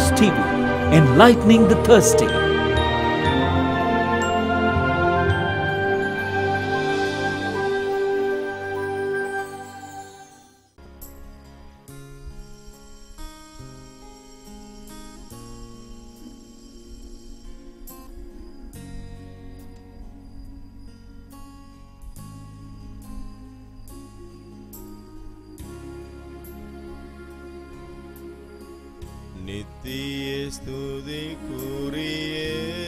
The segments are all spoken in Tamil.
News TV, enlightening the thirsty. நித்திய ஸ்துதிக்குரிய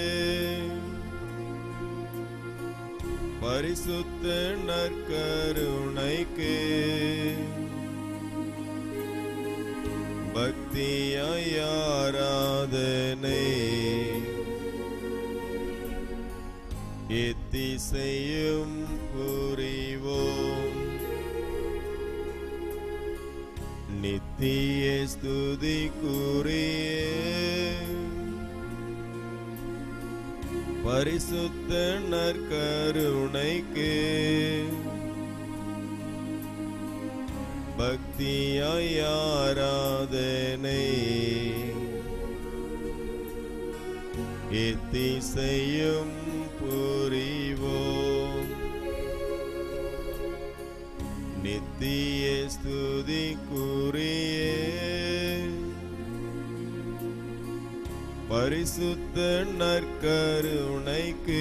பரிசுத்த நற்கருணைக்கு பக்தியாய் ஆராதனை எத்திசையும் புரிவோம் நித்திய ஸ்துதிக்குரிய பரிசுத்த நற்கருணைக்கு பக்தியாய் ஆராதனை எத்திசையும் புரிவோம் நித்திய ஸ்துதிக்குரிய பரிசுத்த நற்கருணைக்கு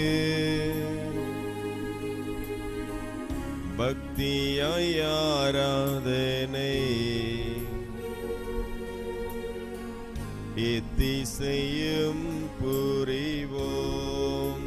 பக்தியாய் ஆராதனை எத்திசையும் புரிவோம்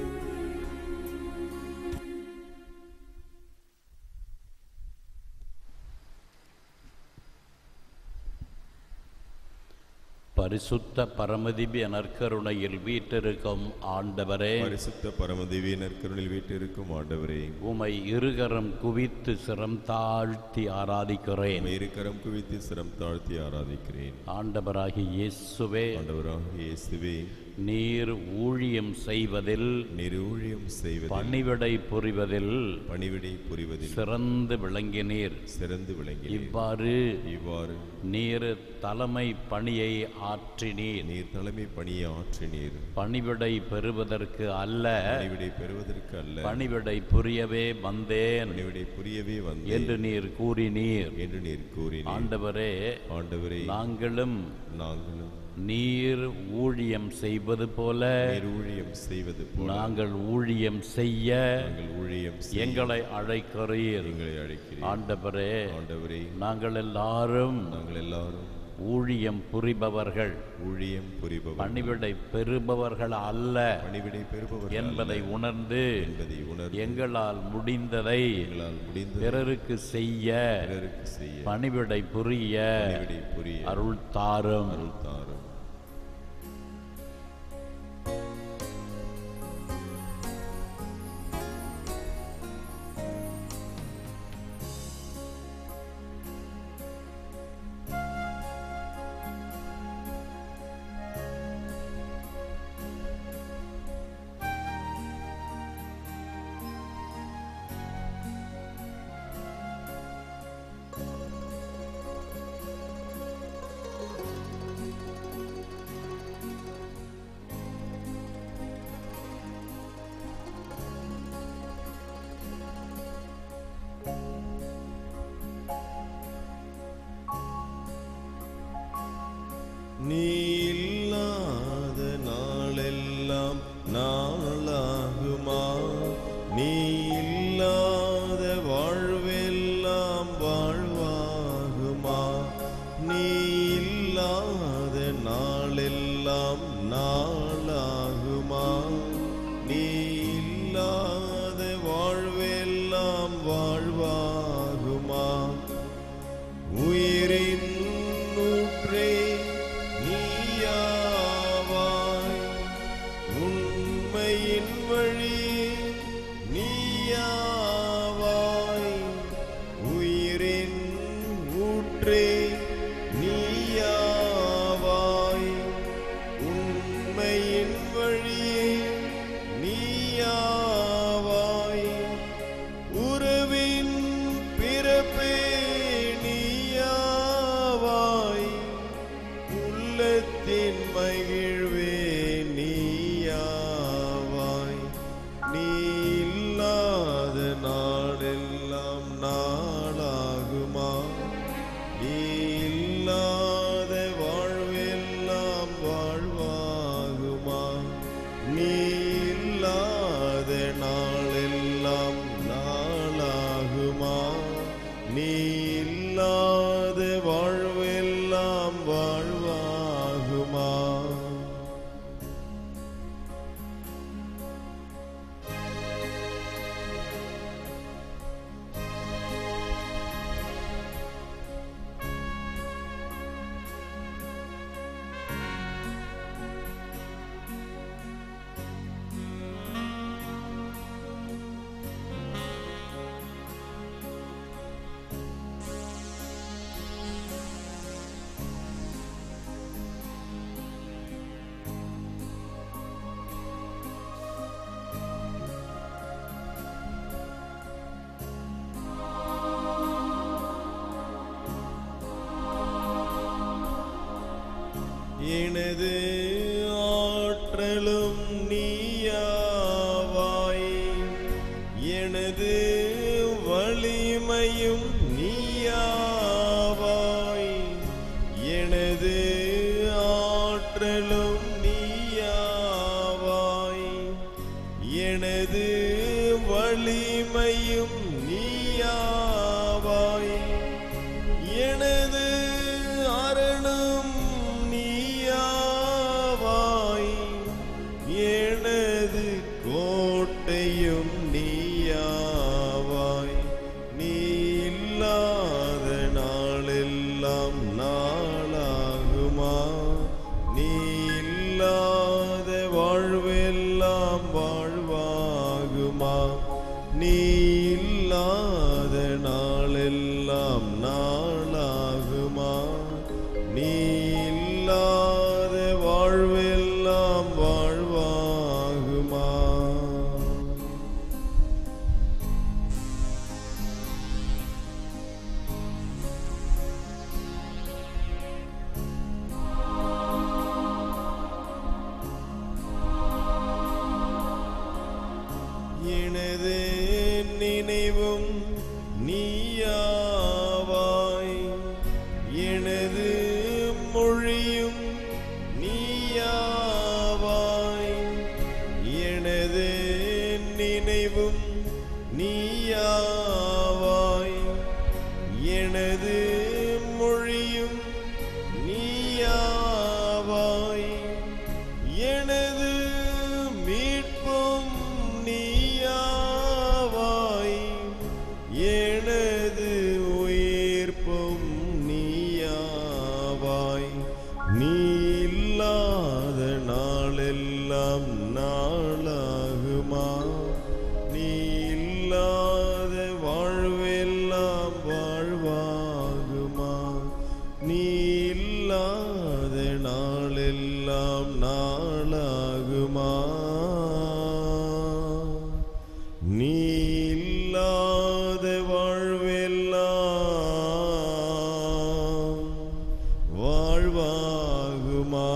பரிசுத்த பரமதிபி நற்கருணையில் வீட்டிருக்கும் ஆண்டவரே பரிசுத்த பரமதிவியினர் கருணில் வீட்டிருக்கும் ஆண்டவரே உமை இருகரம் குவித்து சிரம் தாழ்த்தி ஆராதிக்கிறேன் இருக்கரம் குவித்து சிரம் தாழ்த்தி ஆராதிக்கிறேன் ஆண்டவராகி இயேசுவே ஆண்டவராக இயேசுவே நீர் ஊழியம் செய்வதில் நீர் ஊழியம் செய்வதில் பணிவிடை புரிவதில் பணிவிடை புரிவதில் சிறந்து விளங்கினீர் சிறந்து விளங்கி இவ்வாறு இவ்வாறு நீர் தலைமை பணியை ஆற்றினீர் நீர் தலைமை பணியை ஆற்றினீர் பணிவிடை பெறுவதற்கு அல்ல பணிவிடை பெறுவதற்கு அல்ல பணிவிடை புரியவே வந்தேன் பணிவிடை புரியவே வந்து என்று நீர் கூறினீர் என்று நீர் கூறினீர் ஆண்டவரே ஆண்டவரே நாங்களும் நாங்களும் நீர் ஊழியம் செய்வது போல நீர் ஊழியம் செய்வது போல நாங்கள் ஊழியம் செய்ய நாங்கள் ஊழியம் செய்ய எங்களை அழைக்கிறீர் எங்களை அழைக்கிறீர் ஆண்டவரே ஆண்டவரே நாங்கள் எல்லாரும் நாங்கள் எல்லாரும் ஊழியம் புரிபவர்கள் ஊழியம் புரிபவர் பணிவிடை பெறுபவர்கள் அல்ல பணிவிடை பெறுபவர் என்பதை உணர்ந்து என்பதை உணர்ந்து எங்களால் முடிந்ததை எங்களால் முடிந்த பிறருக்கு செய்ய பிறருக்கு செய்ய பணிவிடை புரிய பணிவிடை புரிய அருள் தாரும் அருள் தாரும் நீ இல்லாத நாளெல்லாம் நாளாகுமா நீ இல்லாத வாழ்வெல்லாம் வாழ்வாகுமா நீ இல்லாத நாளெல்லாம் நாளாகுமா நீ இல்லாத வாழ்வெல்லாம் வாழ்வாகுமா உயிரின் ஊற்றே நீயாவாய் உண்மையின் வழி நீயாவாய் உயிரின் ஊற்றே நீயாவாய் உண்மையின் வழியே நீயாவாய் உறவின் பிறப்பே நீயாவாய் உள்ளத்தே ஆற்றலும் நீயாவாய் எனது வலிமையும் நீயாவாய் எனது ஆற்றலும் நீயாவாய் எனது வலிமையும் நீயாவாய் எனது அரணும் நீயாவாய் எனது கோட்டையும் நீயாவாய் நீ இல்லாத நாளெல்லாம் நாளாகுமா நீ இல்லாத வாழ்வெல்லாம் வாழ்வாகுமா நீ இல்லாத நாளெல்லாம் நாளாகுமா நீ இல்லாத வாழ்வெல்லாம் வாழ்வாகுமா எனது நினைவும் நீயாவாய் எனது மொழியும் நீயாவாய் எனது நினைவும் நீயாவாய் எனது மொழியும் நீயாவாய் எனது மீட்பும் நீயாவாய் எனது உயிர்ப்பும் நீயாவாய் நீ இல்லாத நாளெல்லாம் நாளாகுமா நீ இல்லாத வாழ்வெல்லாம் வாழ்வாகுமா நீ இல்லாத நாளெல்லாம் நாளாகுமா நீ இல்லாத வாழ்வெல்லாம் வாழ்வாகுமா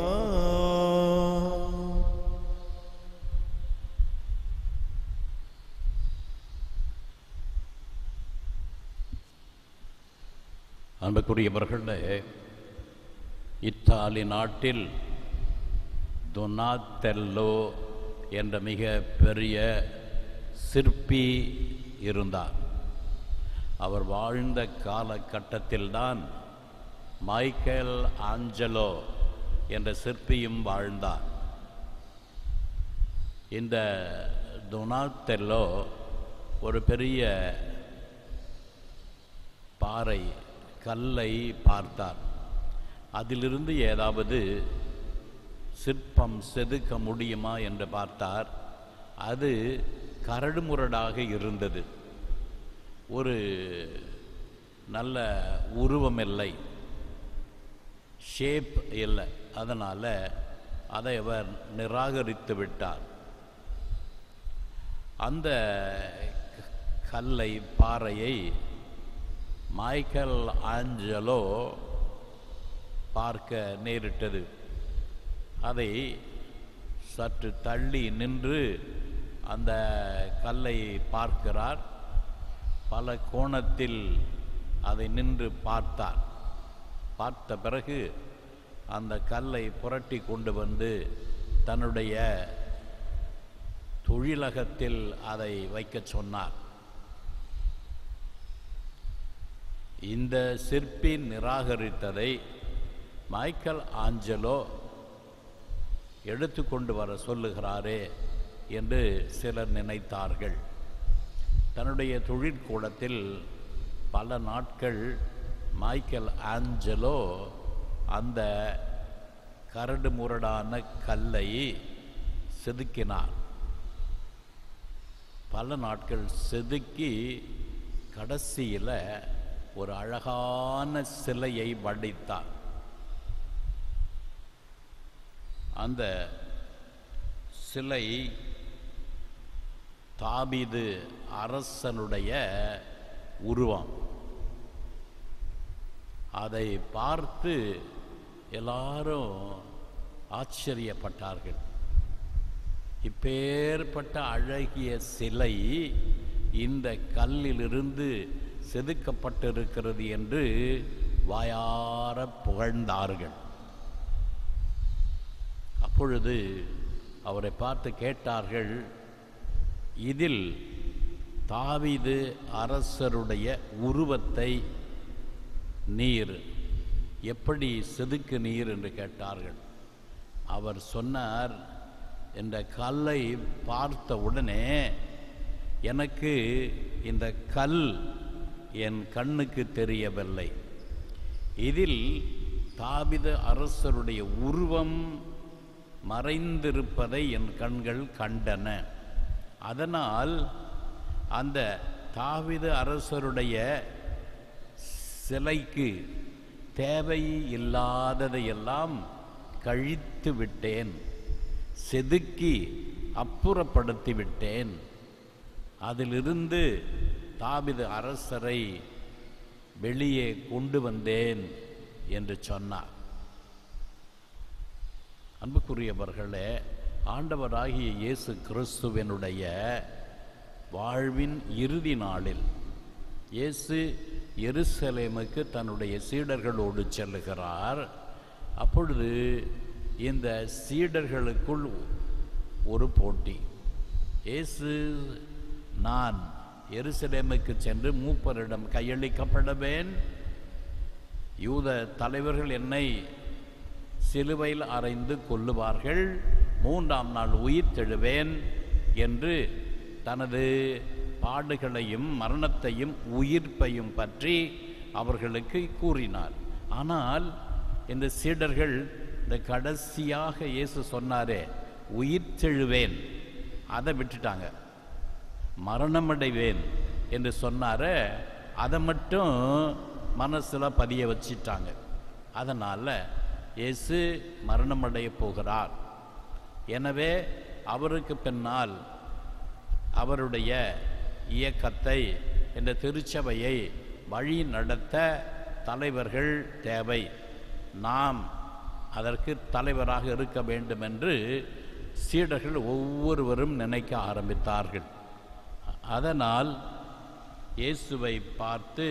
அன்புக்குரியவர்களே இத்தாலி நாட்டில் டொனாத்தெல்லோ என்ற மிக பெரிய சிற்பி இருந்தார் அவர் வாழ்ந்த காலகட்டத்தில்தான் மைக்கேல் ஆஞ்சலோ என்ற சிற்பியும் வாழ்ந்தார் இந்த டொனாத்தெல்லோ ஒரு பெரிய பாறை கல்லை பார்த்தார் அதிலிருந்து ஏதாவது சிற்பம் செதுக்க முடியுமா என்று பார்த்தார் அது கரடுமுரடாக இருந்தது ஒரு நல்ல உருவம் இல்லை ஷேப் இல்லை அதனால் அதை அவர் நிராகரித்து விட்டார் அந்த கல்லை பாறையை மைக்கேல் ஆஞ்சலோ பார்க்க நேரிட்டது அதை சற்று தள்ளி நின்று அந்த கல்லை பார்க்கிறார் பல கோணத்தில் அதை நின்று பார்த்தார் பார்த்த பிறகு அந்த கல்லை புரட்டி கொண்டு வந்து தன்னுடைய தொழிலகத்தில் அதை வைக்கச் சொன்னார் இந்த சிற்பி நிராகரித்ததை மைக்கேல் ஆஞ்சலோ எடுத்துக்கொண்டு வர சொல்லுகிறாரே என்று சிலர் நினைத்தார்கள் தன்னுடைய தொழிற்கூடத்தில் பல நாட்கள் மைக்கேல் ஆஞ்சலோ அந்த கரடு முரடான கல்லை செதுக்கினார் பல நாட்கள் செதுக்கி கடைசியில் ஒரு அழகான சிலையை வடித்தார் அந்த சிலை தாபீது அரசனுடைய உருவம் அதை பார்த்து எல்லாரும் ஆச்சரியப்பட்டார்கள் இப்பேற்பட்ட அழகிய சிலை இந்த கல்லிலிருந்து செதுக்கப்பட்டிருக்கிறது என்று வாயார புகழ்ந்தார்கள் அப்பொழுது அவரை பார்த்து கேட்டார்கள் இதில் தாவீது அரசருடைய உருவத்தை நீர் எப்படி செதுக்கு நீர் என்று கேட்டார்கள் அவர் சொன்னார் இந்த கல்லை பார்த்த உடனே எனக்கு இந்த கல் என் கண்ணுக்கு தெரியவில்லை இதில் தாபித அரசருடைய உருவம் மறைந்திருப்பதை என் கண்கள் கண்டன அதனால் அந்த தாவித அரசருடைய சிலைக்கு தேவை இல்லாததையெல்லாம் கழித்து விட்டேன் செதுக்கி அப்புறப்படுத்தி விட்டேன் அதிலிருந்து தாவித அரசரை வெளியே கொண்டு வந்தேன் என்று சொன்னார் அன்புக்குரியவர்களே ஆண்டவராகிய இயேசு கிறிஸ்துவனுடைய வாழ்வின் இறுதி நாளில் இயேசு எருசலேமுக்கு தன்னுடைய சீடர்களோடு செல்லுகிறார் அப்பொழுது இந்த சீடர்களுக்குள் ஒரு போட்டி இயேசு நான் எருசலேமுக்கு சென்று மூப்பரிடம் கையளிக்கப்படவேன் யூத தலைவர்கள் என்னை சிலுவையில் அறைந்து கொல்லுவார்கள் மூன்றாம் நாள் உயிர் தெழுவேன் என்று தனது பாடுகளையும் மரணத்தையும் உயிர்ப்பையும் பற்றி அவர்களுக்கு கூறினார் ஆனால் இந்த சீடர்கள் இந்த கடைசியாக இயேசு சொன்னாரே உயிர் தெழுவேன் அதை விட்டுட்டாங்க மரணமடைவேன் என்று சொன்னார அதை மட்டும் மனசில் பதிய வச்சிட்டாங்க அதனால் இயேசு மரணமடைய போகிறார் எனவே அவருக்கு பின்னால் அவருடைய இயக்கத்தை இந்த திருச்சபையை வழி நடத்த தலைவர்கள் தேவை நாம் அதற்கு தலைவராக இருக்க வேண்டும் என்று சீடர்கள் ஒவ்வொருவரும் நினைக்க ஆரம்பித்தார்கள் அதனால் இயேசுவை பார்த்து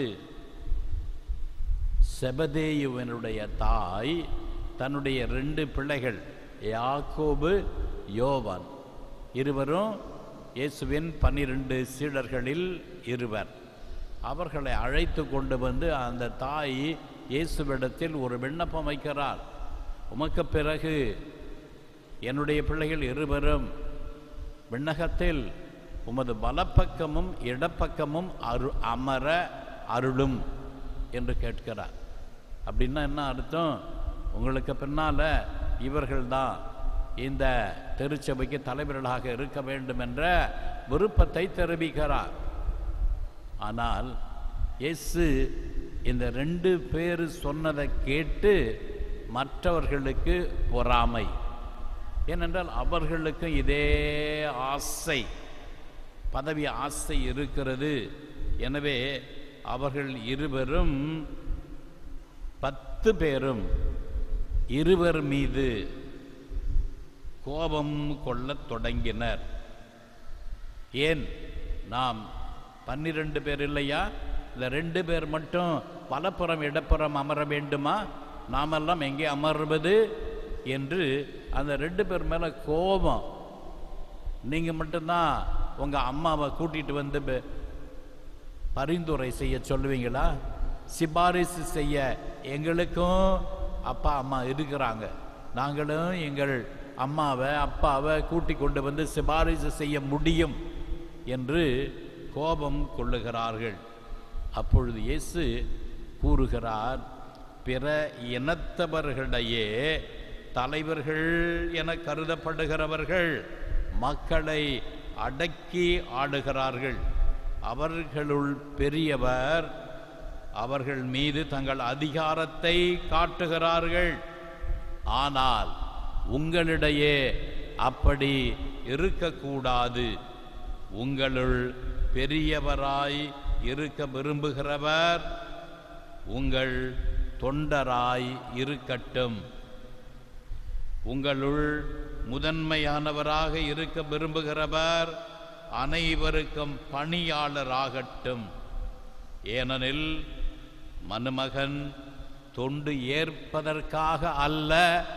செபதேயுவனுடைய தாய் தன்னுடைய ரெண்டு பிள்ளைகள் யாக்கோபு யோவான் இருவரும் இயேசுவின் பன்னிரண்டு சீடர்களில் இருவர் அவர்களை அழைத்து கொண்டு வந்து அந்த தாய் இயேசுவிடத்தில் ஒரு விண்ணப்பம் வைக்கிறார் உமக்கு பிறகு என்னுடைய பிள்ளைகள் இருவரும் விண்ணகத்தில் உமது வலப்பக்கமும் இடப்பக்கமும் அரு அமர அருளும் என்று கேட்கிறார் அப்படின்னா என்ன அர்த்தம் உங்களுக்கு பின்னால் இவர்கள்தான் இந்த திருச்சபைக்கு தலைவர்களாக இருக்க வேண்டும் என்ற விருப்பத்தை தெரிவிக்கிறார் ஆனால் இயேசு இந்த ரெண்டு பேர் சொன்னதை கேட்டு மற்றவர்களுக்கு பொறாமை ஏனென்றால் அவர்களுக்கும் இதே ஆசை பதவி ஆசை இருக்கிறது எனவே அவர்கள் இருவரும் பத்து பேரும் இருவர் மீது கோபம் கொள்ளத் தொடங்கினர் ஏன் நாம் பன்னிரண்டு பேர் இல்லையா இந்த ரெண்டு பேர் மட்டும் வலப்புறம் இடப்புறம் அமர வேண்டுமா நாமெல்லாம் எங்கே அமர்வது என்று அந்த ரெண்டு பேர் மேலே கோபம் நீங்கள் மட்டும்தான் உங்கள் அம்மாவை கூட்டிகிட்டு வந்து ப- பரிந்துரை செய்ய சொல்லுவீங்களா சிபாரிசு செய்ய எங்களுக்கும் அப்பா அம்மா இருக்கிறாங்க நாங்களும் எங்கள் அம்மாவை அப்பாவை கூட்டி கொண்டு வந்து சிபாரிசு செய்ய முடியும் என்று கோபம் கொள்ளுகிறார்கள் அப்பொழுது இயேசு கூறுகிறார் பிற இனத்தவர்களிடையே தலைவர்கள் என கருதப்படுகிறவர்கள் மக்களை அடக்கி ஆடுகிறார்கள் அவர்களுள் பெரியவர் அவர்கள் மீது தங்கள் அதிகாரத்தை காட்டுகிறார்கள் ஆனால் உங்களிடையே அப்படி இருக்கக்கூடாது உங்களுள் பெரியவராய் இருக்க விரும்புகிறவர் உங்கள் தொண்டராய் இருக்கட்டும் உங்களுள் முதன்மையானவராக இருக்க விரும்புகிறவர் அனைவருக்கும் பணியாளராகட்டும் ஏனெனில் மனுமகன் தொண்டு ஏற்பதற்காக அல்ல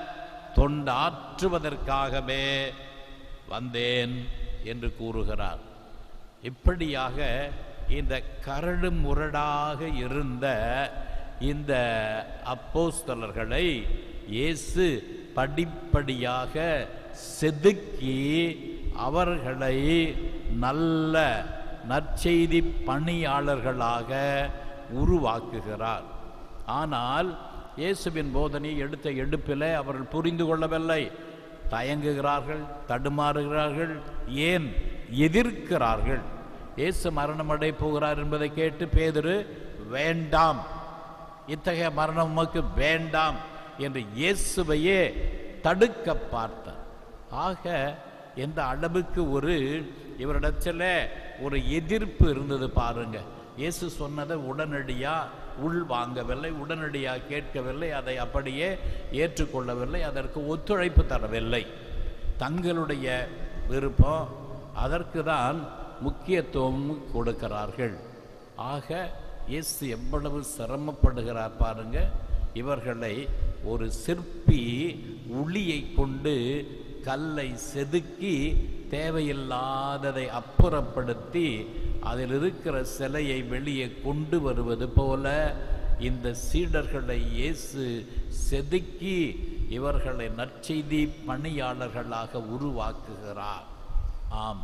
தொண்டாற்றுவதற்காகவே வந்தேன் என்று கூறுகிறார் இப்படியாக இந்த கரடு முரடாக இருந்த இந்த அப்போஸ்தலர்களை இயேசு படிப்படியாக செதுக்கி அவர்களை நல்ல நற்செய்தி பணியாளர்களாக உருவாக்குகிறார் ஆனால் இயேசுவின் போதனை எடுத்த எடுப்பில் அவர்கள் புரிந்து கொள்ளவில்லை தயங்குகிறார்கள் தடுமாறுகிறார்கள் ஏன் எதிர்க்கிறார்கள் இயேசு மரணமடை போகிறார் என்பதை கேட்டு பேதுரு வேண்டாம் இத்தகைய மரணம் உமக்கு வேண்டாம் என்று இயேசுவையே தடுக்க பார்த்தார் ஆக எந்த அளவுக்கு ஒரு இவரிடத்தில் ஒரு எதிர்ப்பு இருந்தது பாருங்க இயேசு சொன்னதை உடனடியாக உள் வாங்கவில்லை உடனடியாக கேட்கவில்லை அதை அப்படியே ஏற்றுக்கொள்ளவில்லை அதற்கு ஒத்துழைப்பு தரவில்லை தங்களுடைய விருப்பம் அதற்கு தான் முக்கியத்துவம் கொடுக்கிறார்கள் ஆக இயேசு எவ்வளவு சிரமப்படுகிறார் பாருங்க இவர்களை ஒரு சிற்பி உளியை கொண்டு கல்லை செதுக்கி தேவையில்லாததை அப்புறப்படுத்தி அதில் இருக்கிற சிலையை வெளியே கொண்டு வருவது போல இந்த சீடர்களை இயேசு செதுக்கி இவர்களை நற்செய்தி பணியாளர்களாக உருவாக்குகிறார் ஆம்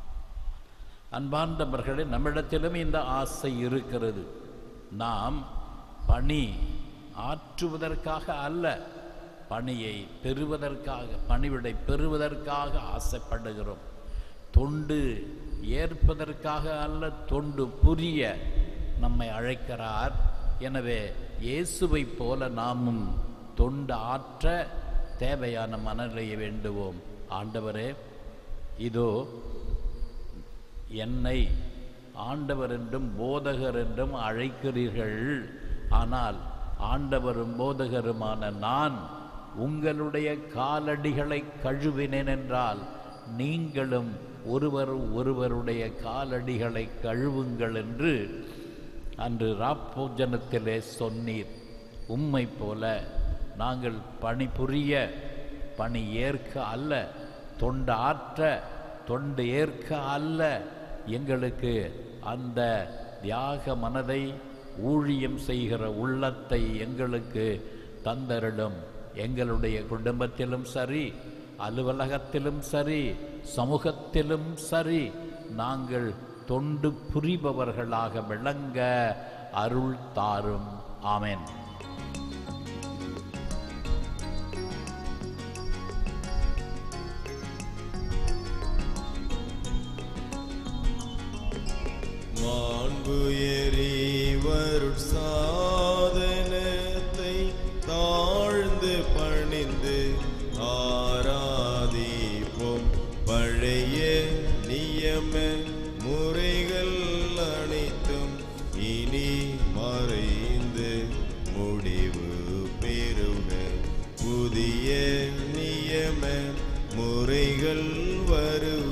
அன்பார்ந்தவர்களே நம்மிடத்திலும் இந்த ஆசை இருக்கிறது நாம் பணி ஆற்றுவதற்காக அல்ல பணியை பெறுவதற்காக பணிவிடை பெறுவதற்காக ஆசைப்படுகிறோம் தொண்டு ஏற்பதற்காக அல்ல தொண்டு புரிய நம்மை அழைக்கிறார் எனவே இயேசுவைப் போல நாமும் தொண்டு ஆற்ற தேவையான மனநிலையை வேண்டுவோம் ஆண்டவரே இதோ என்னை ஆண்டவர் என்றும் போதகர் என்றும் அழைக்கிறீர்கள் ஆனால் ஆண்டவரும் போதகருமான நான் உங்களுடைய காலடிகளை கழுவினேன் என்றால் நீங்களும் ஒருவர் ஒருவருடைய காலடிகளை கழுவுங்கள் என்று அன்று ராப்போஜனத்திலே சொன்னீர் உம்மை போல நாங்கள் பணிபுரிய பணி ஏற்க அல்ல தொண்டு ஆற்ற தொண்டு ஏற்க அல்ல எங்களுக்கு அந்த தியாக மனதை ஊழியம் செய்கிற உள்ளத்தை எங்களுக்கு தந்தருளும் எங்களுடைய குடும்பத்திலும் சரி அலுவலகத்திலும் சரி சமூகத்திலும் சரி நாங்கள் தொண்டு புரிபவர்களாக விளங்க அருள் தாரும் ஆமென் மாண்பு எறிவருட் சாதனத்தை தாழ்ந்து பணிந்து ஆராதிப்போம் பழைய நியம முறைகள் அனைத்தும் இனி மறைந்து முடிவு பெறுக புதிய நியம முறைகள் வருக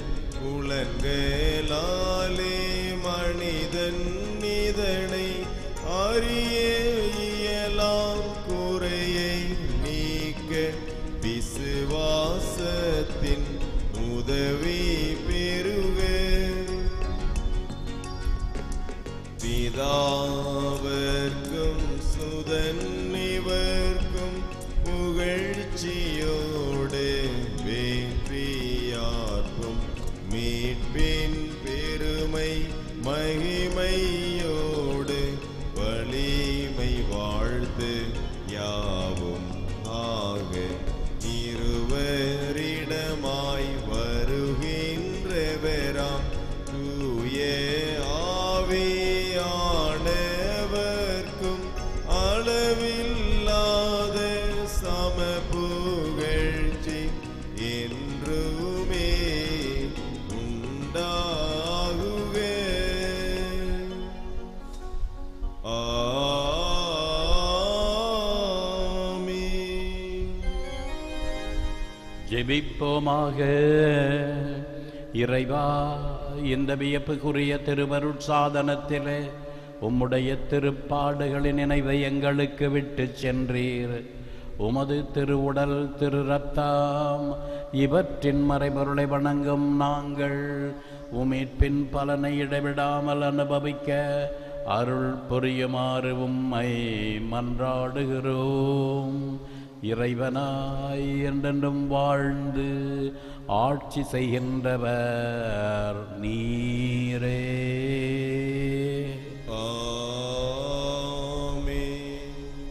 புலன்களாலே மனிதன் இதனை அறிய இயலாம் குறையை நீக்க விசுவாசத்தின் உதவி பெறுக பிதாவர்க்கும் சுதன் இவர்க்கும் புகழ்ச்சியோடு வேற்றியார்க்கும் மீட்பின் பெருமை மகிமையோடு வலிமை வாழ்த்து யாவும் ஆக இருவரிடமாய் வருகின்றவராம் தூய ஆவியானவர்க்கும் அளவில்லாத சம புகழ்ச்சி என்றுமே உண்டாகுக ஜெபிப்போமாக இறைவா இந்த வியப்புக்குரிய திருவருட்சாதனத்திலே உம்முடைய திருப்பாடுகளின் நினைவை எங்களுக்கு விட்டுச் சென்றீர் உமது திருவுடல் திரு ரத்தம் இவற்றின் மறைபொருளை வணங்கும் நாங்கள் உமீட்பின் பலனை இடைவிடாமல் அனுபவிக்க அருள் புரியுமாறு உம்மை மன்றாடுகிறோம் இறைவனாய் என்றென்றும் வாழ்ந்து ஆட்சி செய்கின்றவர் நீரே ஆமென்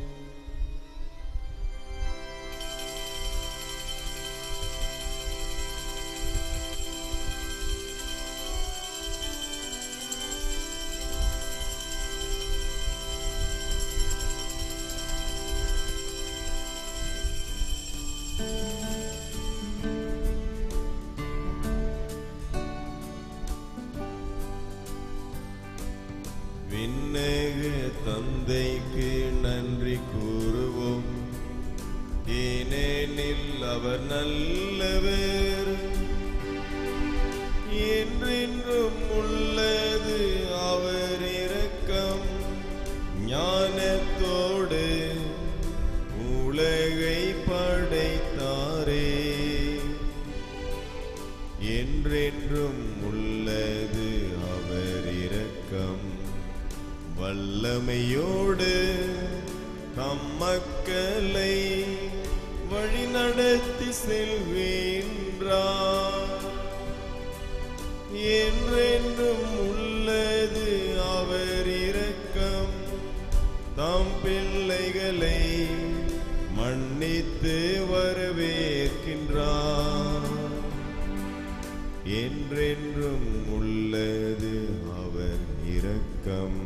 விண்ணக தந்தைக்கு நன்றி கூறுவோம் ஏனெனில் அவர் நல்லவர் என்றென்றும் உள்ளது அவர் இரக்கம் ஞானத்தோடு உலகை படைத்தாரே என்றென்றும் உள்ளது அவர் இரக்கம் வல்லமையோடு தம் மக்களை வழிநடத்தி செல்கின்றார் என்றென்றும் உள்ளது அவர் இரக்கம் தம் பிள்ளைகளை மன்னித்து வரவேற்கின்றார் என்றென்றும் உள்ளது அவர் இரக்கம்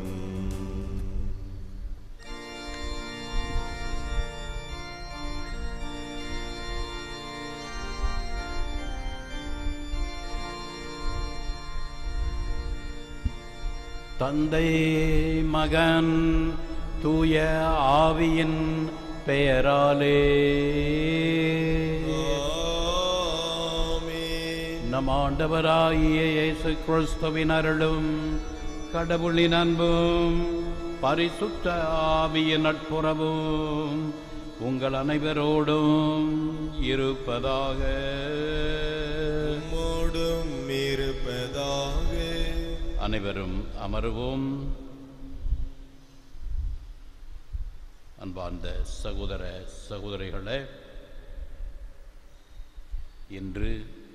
தந்தை மகன் தூய ஆவியின் பெயராலே ஆமென். நம் ஆண்டவராகிய இயேசு கிறிஸ்துவின் அருளும் கடவுளின் அன்பும் பரிசுத்த ஆவியின் நட்புறவும் உங்கள் அனைவரோடும் இருப்பதாக உம்மோடும் இருப்பதாக அனைவரும் அமருவோம் அன்பார்ந்த சகோதர சகோதரிகளே இன்று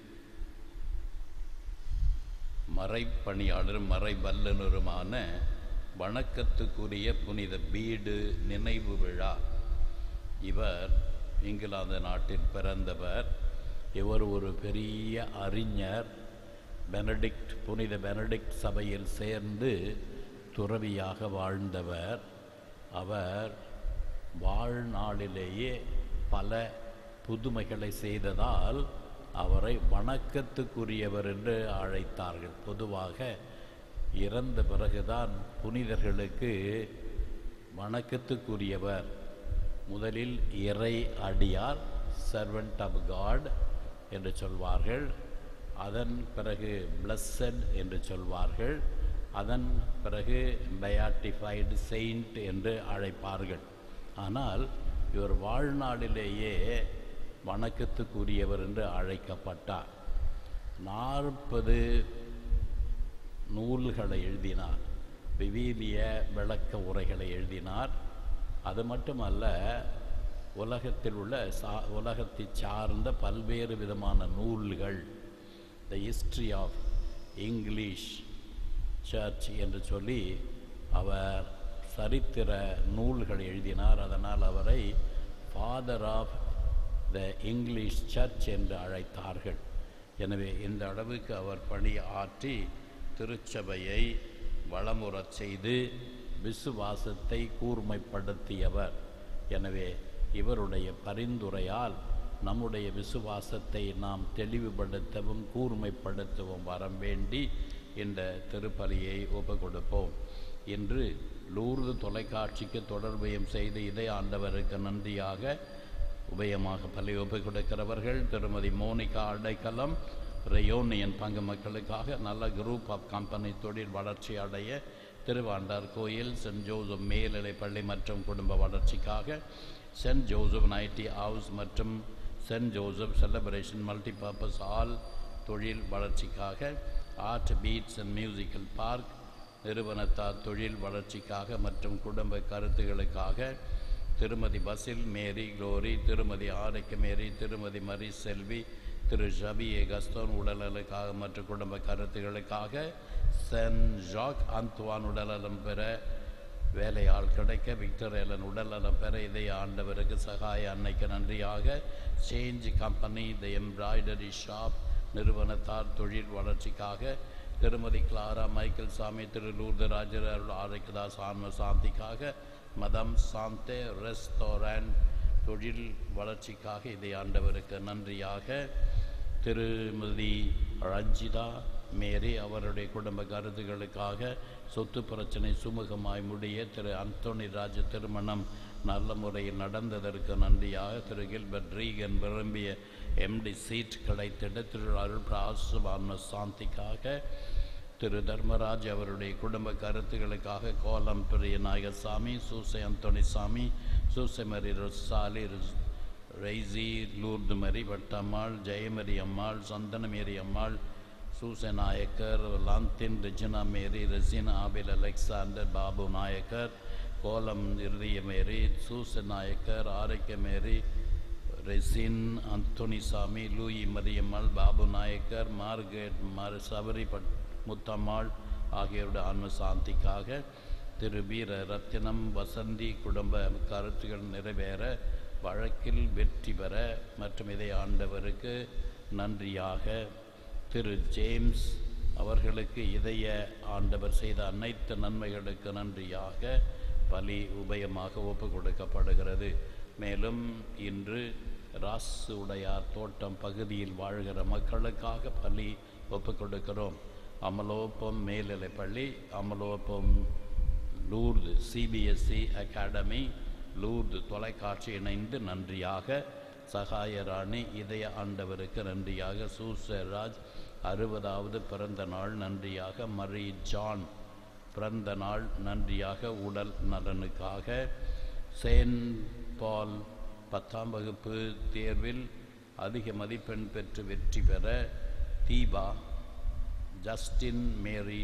மறைப்பணியாளரும் மறைவல்லுனருமான வணக்கத்துக்குரிய புனித பீடு நினைவு விழா இவர் இங்கிலாந்து நாட்டில் பிறந்தவர் இவர் ஒரு பெரிய அறிஞர் பெனடிக்ட் புனித பெனடிக்ட் சபையில் சேர்ந்து துறவியாக வாழ்ந்தவர் அவர் வாழ்நாளிலேயே பல புதுமைகளை செய்ததால் அவரை வணக்கத்துக்குரியவர் என்று அழைத்தார்கள் பொதுவாக இறந்த பிறகுதான் புனிதர்களுக்கு வணக்கத்துக்குரியவர் முதலில் இறை அடியார் சர்வெண்ட் ஆஃப் காட் என்று சொல்வார்கள் அதன் பிறகு பிளஸ்ஸட் என்று சொல்வார்கள் அதன் பிறகு பயாட்டிஃபைடு செயின்ட் என்று அழைப்பார்கள் ஆனால் இவர் வாழ்நாளிலேயே வணக்கத்துக்குரியவர் என்று அழைக்கப்பட்டார் நாற்பது நூல்களை எழுதினார் விவீலிய விளக்க உரைகளை எழுதினார் அது மட்டுமல்ல உலகத்தில் உள்ள சா உலகத்தை சார்ந்த பல்வேறு விதமான நூல்கள் the history of English church என்று சொல்லி அவர் சரித்திர நூல்கள் எழுதினார் அதனால் அவரை father of the English church என்று அழைத்தார்கள் எனவே இந்த அளவுக்கு அவர் பணி ஆற்றி திருச்சபையை வளமுறச் செய்து விசுவாசத்தை கூர்மைப்படுத்தியவர் எனவே இவருடைய பரிந்துரையால் நம்முடைய விசுவாசத்தை நாம் தெளிவுபடுத்தவும் கூர்மைப்படுத்தவும் வரம் வேண்டி இந்த திருப்பலியை ஒப்பு கொடுப்போம் இன்று லூர்து தொலைக்காட்சிக்கு தொடர்பையும் செய்து இதே ஆண்டவருக்கு நன்றியாக உபயமாக பள்ளி ஒப்புக் கொடுக்கிறவர்கள் திருமதி மோனிகா அடைக்கலம் ரெயோனியன் பங்கு மக்களுக்காக நல்ல குரூப் ஆஃப் கம்பெனி தொழில் வளர்ச்சி அடைய திருவாண்டார் கோயில் சென்ட் ஜோசப் மேல்நிலை பள்ளி மற்றும் குடும்ப வளர்ச்சிக்காக சென்ட் ஜோசப் நைட்டி ஹவுஸ் மற்றும் saint Joseph celebration multipurpose hall தொழில் வளர்ச்சிக்காக art beads and musical park நிறுவனத்தார் தொழில் வளர்ச்சிக்காக மற்றும் குடும்ப கருத்துகளுக்காக திருமதி பசில் மேரி குளோரி திருமதி ஆரோக்கிய மேரி திருமதி மரி செல்வி திரு ஷபி ஏகஸ்தோன் உடல்நலுக்காக மற்றும் குடும்ப கருத்துகளுக்காக சென் ஜாக் அந்த்வான் உடல்நலம் பெற வேலையாள் கிடைக்க விக்டர் ஏலன் உடல்நலம் பெற இதய ஆண்டவருக்கு சகாய அன்னைக்கு நன்றியாக change company the embroidery shop நிறுவனத்தார் தொழில் வளர்ச்சிக்காக திருமதி கிளாரா மைக்கேல் சாமி திரு லூர்தராஜர் அருள் ஆரோக்கியதாஸ் ஆன்ம சாந்திக்காக மதம் சாந்தே ரெஸ்டாரண்ட் தொழில் வளர்ச்சிக்காக இதை ஆண்டவருக்கு நன்றியாக திருமதி ரஞ்சிதா மேரி அவருடைய குடும்ப கருத்துகளுக்காக சொத்து பிரச்சனை சுமூகமாய் முடிய திரு அந்தோனி ராஜ திருமணம் நல்ல முறையில் நடந்ததற்கு நன்றியாக திரு கில்பர்ட் ரீகன் விரும்பிய எம்டி சீட் கிடைத்திட திரு அருள் பிராசுபான சாந்திக்காக திரு தர்மராஜ் அவருடைய குடும்ப கருத்துகளுக்காக கோலம் பெரிய நாயகசாமி சூசை அந்தோணிசாமி சூசை மரி ரொசாலி ரிஸ்- ரெய்சி லூர்து மரி வட்டம்மாள் ஜெயமரி அம்மாள் சந்தனமேரி அம்மாள் சூசை நாயக்கர் லாந்தின் ரெஜினா மேரி ரெசின் ஆபில் அலெக்சாண்டர் பாபு நாயக்கர் கோலம் இறுதிய மேரி சூசை நாயக்கர் ஆரோக்கிய மேரி ரெசின் அந்தோனிசாமி லூயி மரியம்மாள் பாபு நாயக்கர் மார்கெட் மார் சபரி பட் முத்தம்மாள் ஆகியோருடைய ஆன்ம சாந்திக்காக திரு வீர ரத்தினம் வசந்தி குடும்ப கருத்துகள் நிறைவேற வழக்கில் வெற்றி பெற மற்றும் இதை ஆண்டவருக்கு நன்றியாக திரு ஜேம்ஸ் அவர்களுக்கு இதய ஆண்டவர் செய்த அனைத்து நன்மைகளுக்கு நன்றியாக பலி உபயமாக ஒப்பு கொடுக்கப்படுகிறது மேலும் இன்று ராசு உடையார் தோட்டம் பகுதியில் வாழ்கிற மக்களுக்காக பலி ஒப்பு கொடுக்கிறோம் அமலோப்பம் மேல்நிலைப்பள்ளி Amalorpavam Lourdes CBSE academy Lourdes தொலைக்காட்சி இணைந்து நன்றியாக சகாயராணி இதய ஆண்டவருக்கு நன்றியாக சூசராஜ் அறுபதாவது பிறந்த நாள் நன்றியாக மரி ஜான் பிறந்த நாள் நன்றியாக உடல் நலனுக்காக சேன் பால் பத்தாம் வகுப்பு தேர்வில் அதிக மதிப்பெண் பெற்று வெற்றி பெற தீபா ஜஸ்டின் மேரி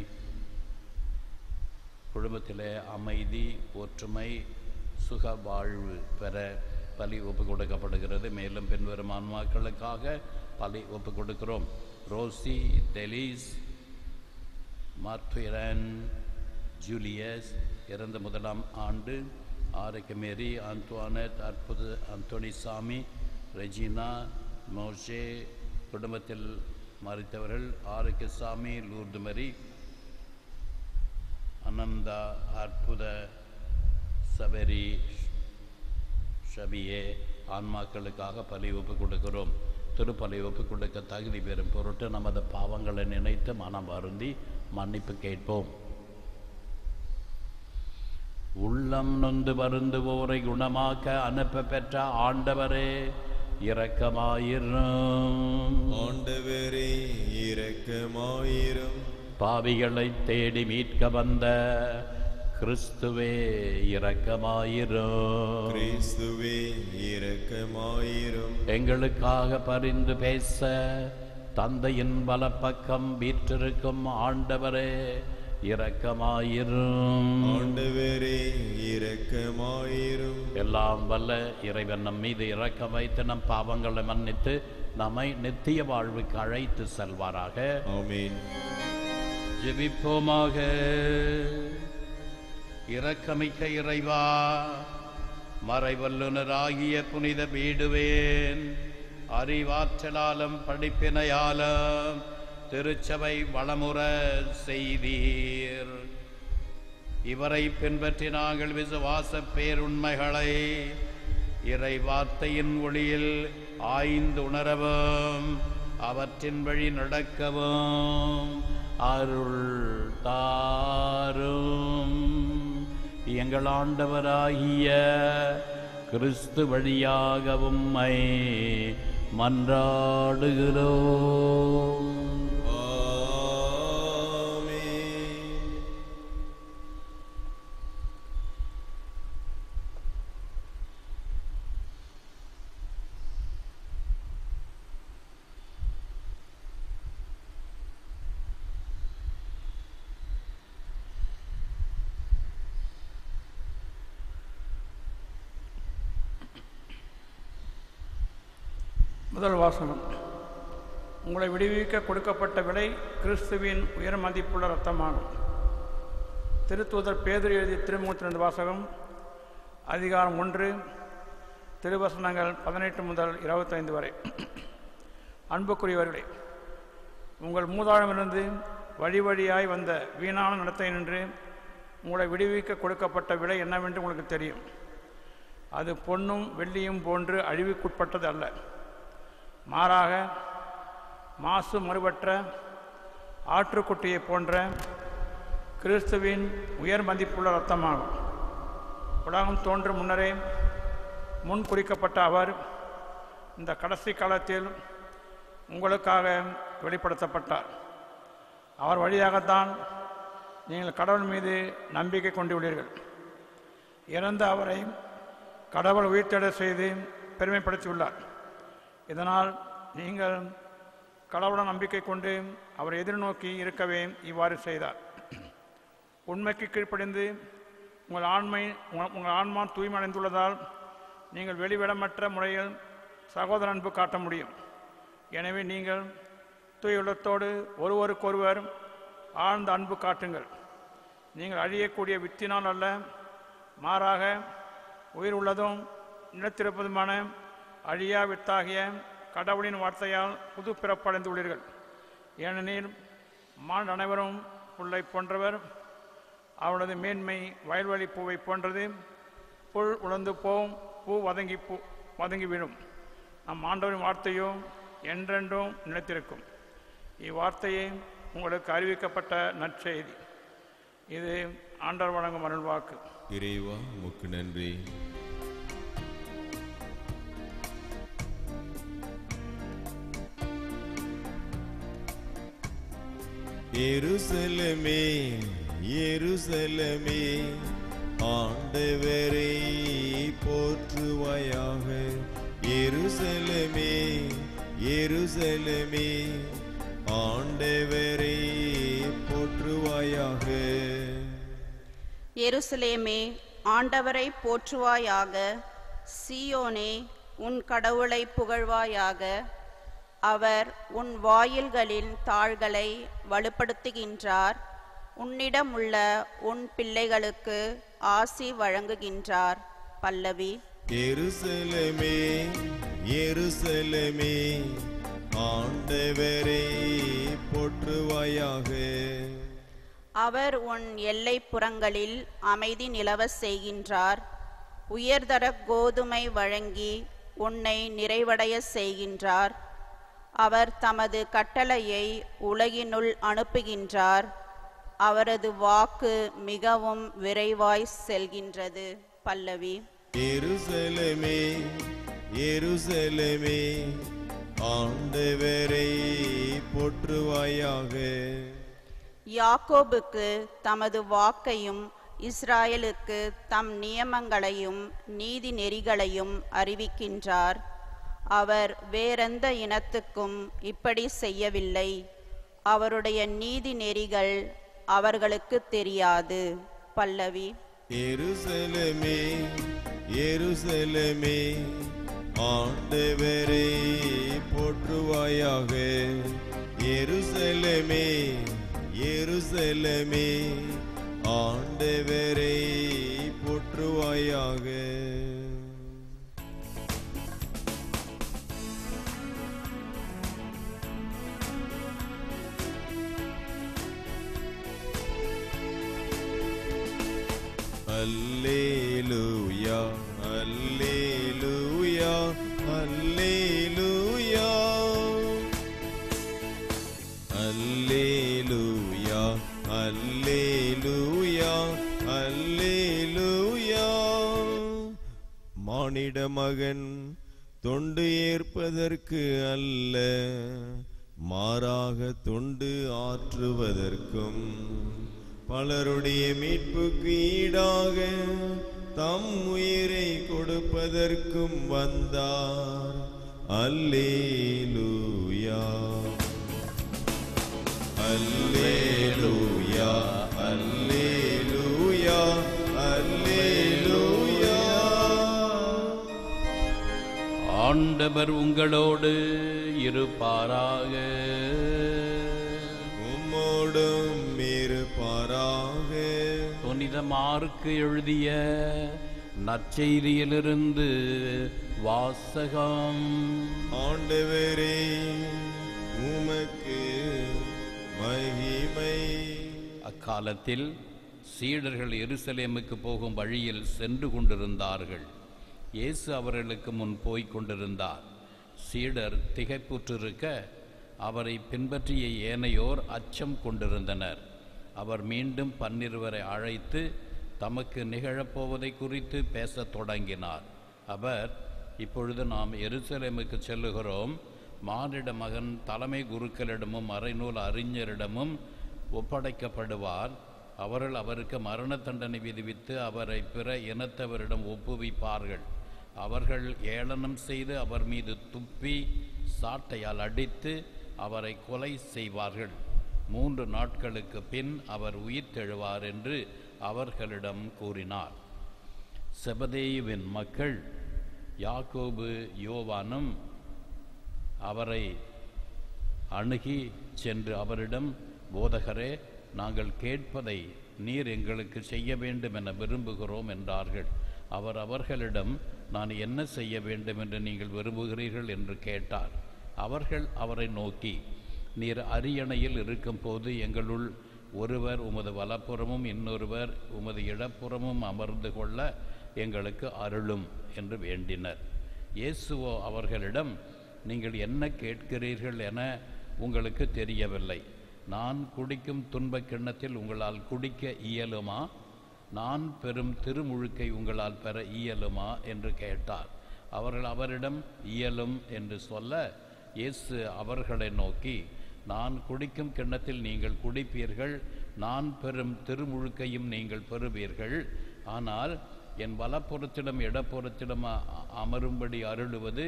குடும்பத்திலே அமைதி ஒற்றுமை சுக வாழ்வு பெற பலி ஒப்பு கொடுக்கப்படுகிறது மேலும் பின்வரும் ஆன்மாக்களுக்காக பலி ஒப்பு கொடுக்கிறோம் ரோசி டெலிஸ் மார்த்விரன் ஜூலியஸ் இறந்த முதலாம் ஆண்டு ஆரோக்கியமேரி அந்துவானட் அற்புத அந்தோனிசாமி ரெஜினா மோஷே குடும்பத்தில் மறித்தவர்கள் ஆரோக்கியசாமி லூர்துமரி அனந்தா அற்புத சபரி ஷபியே ஆன்மாக்களுக்காக பலி ஒப்பு கொடுக்கிறோம் திருப்பலி ஒப்பு கொடுக்க தகுதி பெறும் பொருட்டு நமது பாவங்களை நினைத்து மனம் வருந்தி மன்னிப்பு கேட்போம் உள்ளம் நொந்து வருந்துவோரை குணமாக்க அனுப்ப பெற்ற ஆண்டவரே இரக்கமாயிரும் ஆண்டவரே இரக்கமாயிரும் பாவிகளை தேடி மீட்க வந்த கிறிஸ்துவே இரக்கமாயிரும் கிறிஸ்துவே இரக்கமாயிரும் எங்களுக்காக பரிந்து பேச தந்தையின் வலப்பக்கம் வீற்றிருக்கும் ஆண்டவரே இரக்கமாயிரும் ஆண்டவரே இரக்கமாயிரும் எல்லாம் வல்ல இறைவன் நம் மீது இரக்கம் வைத்து நம் பாவங்களை மன்னித்து நம்மை நித்திய வாழ்வுக்கு அழைத்து செல்வாராக ஆமென் ஜெபிப்போமாக இரக்கமிக்க இறைவா மறைவல்லுனராகிய புனித வீடுவேன் அறிவாற்றலாலும் படிப்பினையாலும் திருச்சபை வளமுற செய்தீர் இவரை பின்பற்றி நாங்கள் விசுவாச பேருண்மைகளை இறை வார்த்தையின் ஒளியில் ஆய்ந்து உணரவும் அவற்றின் வழி நடக்கவும் அருள் தாரும் எங்கள் ஆண்டவராகிய கிறிஸ்து வழியாக உம்மை மன்றாடுகிறோம் ஆமென் முதல் வாசகம் உங்களை விடுவிக்க கொடுக்கப்பட்ட விலை கிறிஸ்துவின் உயர் மதிப்புள்ள இரத்தமாகும் திருத்தூதர் பேதுரு எழுதிய திருமுகத்தி ரெண்டு வாசகம் அதிகாரம் ஒன்று திருவசனங்கள் பதினெட்டு முதல் இருபத்தைந்து வரை அன்புக்குரியவர்களே உங்கள் மூதாழமிருந்து வழி வழியாய் வந்த வீணான நடத்தை நின்று உங்களை விடுவிக்க கொடுக்கப்பட்ட விலை என்னவென்று உங்களுக்கு தெரியும் அது பொன்னும் வெள்ளியும் போன்று அழிவுக்குட்பட்டது அல்ல மாறாக மாசு மறுபற்ற ஆற்றுக்குட்டியைப் போன்ற கிறிஸ்துவின் உயர் மதிப்புள்ள இரத்தமாகும் உலகம் தோன்றும் முன்னரே முன் குறிக்கப்பட்ட அவர் இந்த கடைசி காலத்தில் உங்களுக்காக வெளிப்படுத்தப்பட்டார் அவர் வழியாகத்தான் நீங்கள் கடவுள் மீது நம்பிக்கை கொண்டுள்ளீர்கள் இறந்த அவரை கடவுள் உயிர்த்தெழ செய்து பெருமைப்படுத்தியுள்ளார் இதனால் நீங்கள் கடவுளுடன் நம்பிக்கை கொண்டு அவரை எதிர்நோக்கி இருக்கவே இவ்வாறு செய்தார் உண்மைக்கு கீழ்ப்படிந்து உங்கள் ஆண்மை உங்கள் உங்கள் ஆன்மா தூய்மை அடைந்துள்ளதால் நீங்கள் வெளிவிடமற்ற முறையில் சகோதர அன்பு காட்ட முடியும் எனவே நீங்கள் தூய உள்ளத்தோடு ஒருவருக்கொருவர் ஆழ்ந்த அன்பு காட்டுங்கள் நீங்கள் அழியக்கூடிய வித்தினால் அல்ல மாறாக உயிர் உள்ளதும் நிலத்திருப்பதுமான அழியா வித்தாகிய கடவுளின் வார்த்தையால் புது பிறப்படைந்துள்ளீர்கள் ஏனெனில் மான் அனைவரும் புல்லை போன்றவர் அவனது மேன்மை வயல்வெளி பூவை போன்றது புல் உலர்ந்து போம் பூ வதங்கி பூ வதங்கி விழும் நம் ஆண்டவரின் வார்த்தையோ என்றென்றும் நிலைத்திருக்கும் இவ்வார்த்தையே உங்களுக்கு அறிவிக்கப்பட்ட நற்செய்தி இது ஆண்டவர் வழங்கும் அருள்வாக்கு இறைவா உமக்கு நன்றி எருசலமே எருசலமே ஆண்டவரை போற்றுவாயாக எருசலமே எருசலமே ஆண்டவரை போற்றுவாயாக எருசலேமே ஆண்டவரை போற்றுவாயாக சீயோனே உன் கடவுளை புகழ்வாயாக அவர் உன் வாயில்களின் தாள்களை வலுப்படுத்துகின்றார் உன்னிடம் உள்ள உன் பிள்ளைகளுக்கு ஆசி வழங்குகின்றார் பல்லவி எருசலமே எருசலமே ஆண்டவரை போற்றுவாயாக அவர் உன் எல்லை புறங்களில் அமைதி நிலவச் செய்கின்றார் உயர்தர கோதுமை வழங்கி உன்னை நிறைவடைய செய்கின்றார் அவர் தமது கட்டளையை உலகினுள் அனுப்புகின்றார் அவரது வாக்கு மிகவும் விரைவாய் செல்கின்றது பல்லவி எருசலமே எருசலமே ஆண்டவரை போற்றுவாயாக யாக்கோபுக்கு தமது வாக்கையும் இஸ்ராயலுக்கு தம் நியமங்களையும் நீதி நெறிகளையும் அறிவிக்கின்றார் அவர் வேறெந்த இனத்துக்கும் இப்படி செய்யவில்லை அவருடைய நீதி நெறிகள் அவர்களுக்கு தெரியாது பல்லவி எருசலமே எருசலமே ஆண்டவரை போற்றுவாயாக எருசலமே எருசலமே ஆண்டவரை போற்றுவாயாக அல்லேலூயா அல்லேலூயா அல்லேலூயா அல்லேலூயா அல்லேலூயா அல்லேலூயா மானிட மகன் தொண்டு ஏற்பதற்கு அல்ல மாறாக தொண்டு ஆற்றுவதற்கும் பலருடைய மீட்புக்கு ஈடாக தம் உயிரை கொடுப்பதற்கும் வந்தார் அல்லேலூயா அல்லேலூயா அல்லேலூயா அல்லேலூயா ஆண்டவர் உங்களோடு இருப்பாராக உம்மோடும் இருப்பாராக புனித மார்க்கு எழுதிய நற்செய்தியிலிருந்து வாசகம் ஆண்டவரே உமக்கு மகிமை அக்காலத்தில் சீடர்கள் எருசலேமுக்கு போகும் வழியில் சென்று கொண்டிருந்தார்கள் இயேசு அவர்களுக்கு முன் போய்க் கொண்டிருந்தார் சீடர் திகைப்புற்றிருக்க அவரை பின்பற்றிய ஏனையோர் அச்சம் கொண்டிருந்தனர் அவர் மீண்டும் பன்னிருவரை அழைத்து தமக்கு நிகழப்போவதை குறித்து பேசத் தொடங்கினார் அவர் இப்பொழுது நாம் எருசலேமுக்கு செல்லுகிறோம் மானிட மகன் தலைமை குருக்களிடமும் அரைநூல் அறிஞரிடமும் ஒப்படைக்கப்படுவார் அவர்கள் அவருக்கு மரண தண்டனை விதிவித்து அவரை பிற இனத்தவரிடம் ஒப்புவிப்பார்கள் அவர்கள் ஏளனம் செய்து அவர் மீது துப்பி சாட்டையால் அடித்து அவரை கொலை செய்வார்கள் மூன்று நாட்களுக்கு பின் அவர் உயிர் தெழுவார் என்று அவர்களிடம் கூறினார் செபதேயுவின் மக்கள் யாக்கோபு யோவானும் அவரை அணுகி சென்று அவரிடம் போதகரே நாங்கள் கேட்பதை நீர் எங்களுக்கு செய்ய வேண்டும் என விரும்புகிறோம் என்றார்கள் அவர் அவர்களிடம் நான் என்ன செய்ய வேண்டும் என்று நீங்கள் விரும்புகிறீர்கள் என்று கேட்டார் அவர்கள் அவரை நோக்கி நீர் அரியணையில் இருக்கும்போது எங்களுள் ஒருவர் உமது வலப்புறமும் இன்னொருவர் உமது இடப்புறமும் அமர்ந்து கொள்ள எங்களுக்கு அருளும் என்று வேண்டினர் இயேசுவோ அவர்களிடம் நீங்கள் என்ன கேட்கிறீர்கள் என உங்களுக்கு தெரியவில்லை நான் குடிக்கும் துன்பக் கிண்ணத்தில் உங்களால் குடிக்க இயலுமா நான் பெறும் திருமுழுக்கை உங்களால் பெற இயலுமா என்று கேட்டார் அவர்கள் அவரிடம் இயலும் என்று சொல்ல இயேசு அவர்களை நோக்கி நான் குடிக்கும் கிண்ணத்தில் நீங்கள் குடிப்பீர்கள் நான் பெறும் திருமுழுக்கையும் நீங்கள் பெறுவீர்கள் ஆனால் என் வலப்புறத்திடம் இடப்புறத்திடம் அ- அமரும்படி அருளுவது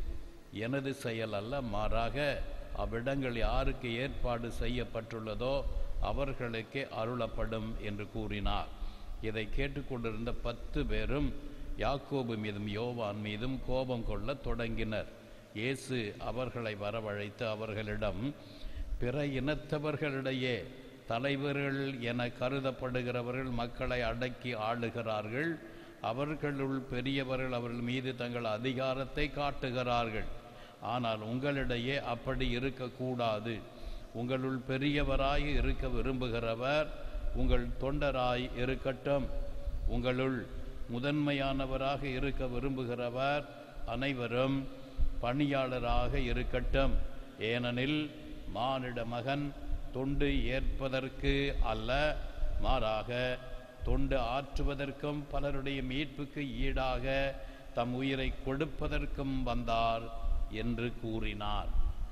எனது செயல் அல்ல மாறாக அவ்விடங்கள் யாருக்கு ஏற்பாடு செய்யப்பட்டுள்ளதோ அவர்களுக்கே அருளப்படும் என்று கூறினார் இதை கேட்டுக்கொண்டிருந்த பத்து பேரும் யாக்கோபு மீதும் யோவான் மீதும் கோபம் கொள்ளத் தொடங்கினர் இயேசு அவர்களை வரவழைத்து அவர்களிடம் பிற இனத்தவர்களிடையே தலைவர்கள் என கருதப்படுகிறவர்கள் மக்களை அடக்கி ஆளுகிறார்கள் அவர்களுள் பெரியவர்கள் அவர்கள் மீது தங்கள் அதிகாரத்தை காட்டுகிறார்கள் ஆனால் உங்களிடையே அப்படி இருக்கக்கூடாது உங்களுள் பெரியவராய் இருக்க விரும்புகிறவர் உங்கள் தொண்டராய் இருக்கட்டும் உங்களுள் முதன்மையானவராக இருக்க விரும்புகிறவர் அனைவரும் பணியாளராக இருக்கட்டும் ஏனெனில் மானிட மகன் தொண்டு ஏற்பதற்கு அல்ல மாறாக தொண்டு ஆற்றுவதற்கும் பலருடைய மீட்புக்கு ஈடாக தம் உயிரை கொடுப்பதற்கும் வந்தார் என்று கூறினார்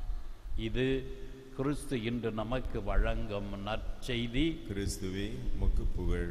இது கிறிஸ்து இன்று நமக்கு வழங்கும் நற்செய்தி கிறிஸ்துவே உமக்கு புகழ்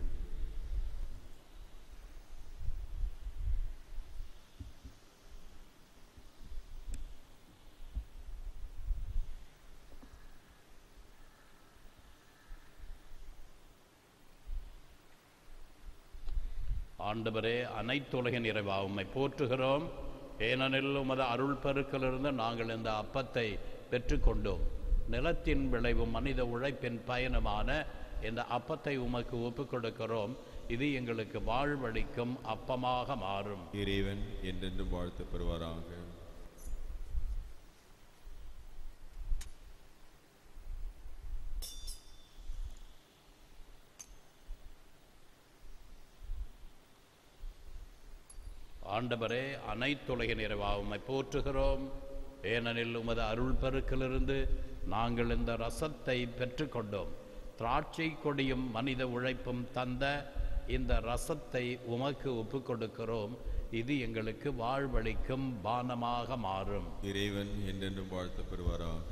ஆண்டவரே அனைத்துலகின் இறைவா உம்மை போற்றுகிறோம் ஏனெனில் உமது அருள் பெருக்கிலிருந்து நாங்கள் இந்த அப்பத்தை பெற்றுக்கொண்டோம் நிலத்தின் விளைவும் மனித உழைப்பின் பயனுமான இந்த அப்பத்தை உமக்கு ஒப்புக் கொடுக்கிறோம் இது எங்களுக்கு வாழ்வளிக்கும் அப்பமாக மாறும் இறைவன் என்றென்றும் வாழ்த்து பெறுவாராக ஆண்டவரே அனைத்துலகின் இறைவா உம்மை போற்றுகிறோம் ஏனெனில் உமது அருள் பெருக்கிலிருந்து நாங்கள் இந்த ரசத்தை பெற்றுக்கொண்டோம் திராட்சை கொடியும் மனித உழைப்பும் தந்த இந்த ரசத்தை உமக்கு ஒப்புக் கொடுக்கிறோம் இது எங்களுக்கு வாழ்வளிக்கும் பானமாக மாறும் இறைவன் என்றென்றும் வாழ்த்து பெறுவாராக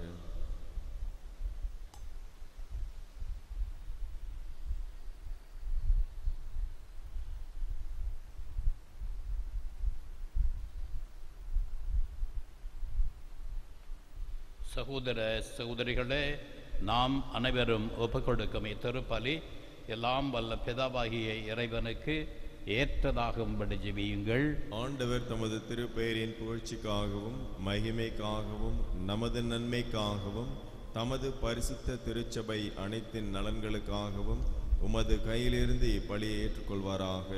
சகோதர சகோதரிகளே நாம் அனைவரும் ஒப்புக்கொடுக்கும் இத்திருப்பலி எல்லாம் வல்ல பிதாவாகிய இறைவனுக்கு ஏற்றதாகும்படி ஜெபியுங்கள் ஆண்டவர் தமது திருப்பெயரின் புகழ்ச்சிக்காகவும் மகிமைக்காகவும் நமது நன்மைக்காகவும் தமது பரிசுத்த திருச்சபை அனைத்தின் நலன்களுக்காகவும் உமது கையிலிருந்து இப்பலியை ஏற்றுக்கொள்வாராக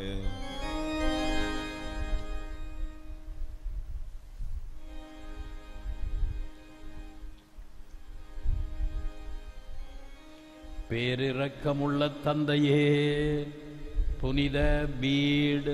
பேரிரக்கமுள்ள தந்தையே புனித பீடு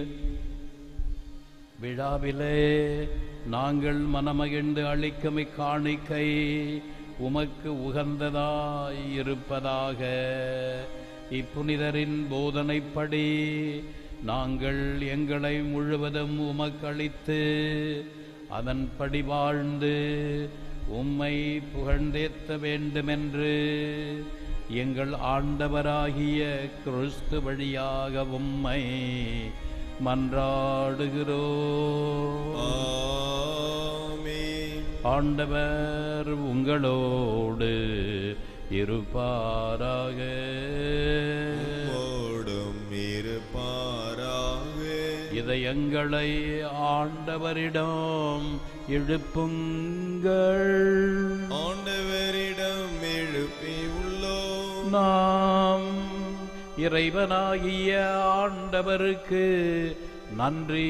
விழாவிலே நாங்கள் மனமகிழ்ந்து அளிக்கும் இக்காணிக்கை உமக்கு உகந்ததாய் இருப்பதாக இப்புனிதரின் போதனைப்படி நாங்கள் எங்களை முழுவதும் உமக்களித்து அதன்படி வாழ்ந்து உம்மை புகழ்ந்தேத்த வேண்டுமென்று எங்கள் ஆண்டவராகிய கிறிஸ்து வழியாக உம்மை மன்றாடுகிறோம் ஆமென். ஆண்டவர் உங்களோடு இருப்பாராக உம்மோடும் இருப்பாராக இதயங்களை ஆண்டவரிடம் எழுப்புங்கள் ஆண்டவரிடம் எழுப்பி உள்ளோம் நாம் இறைவனாகிய ஆண்டவருக்கு நன்றி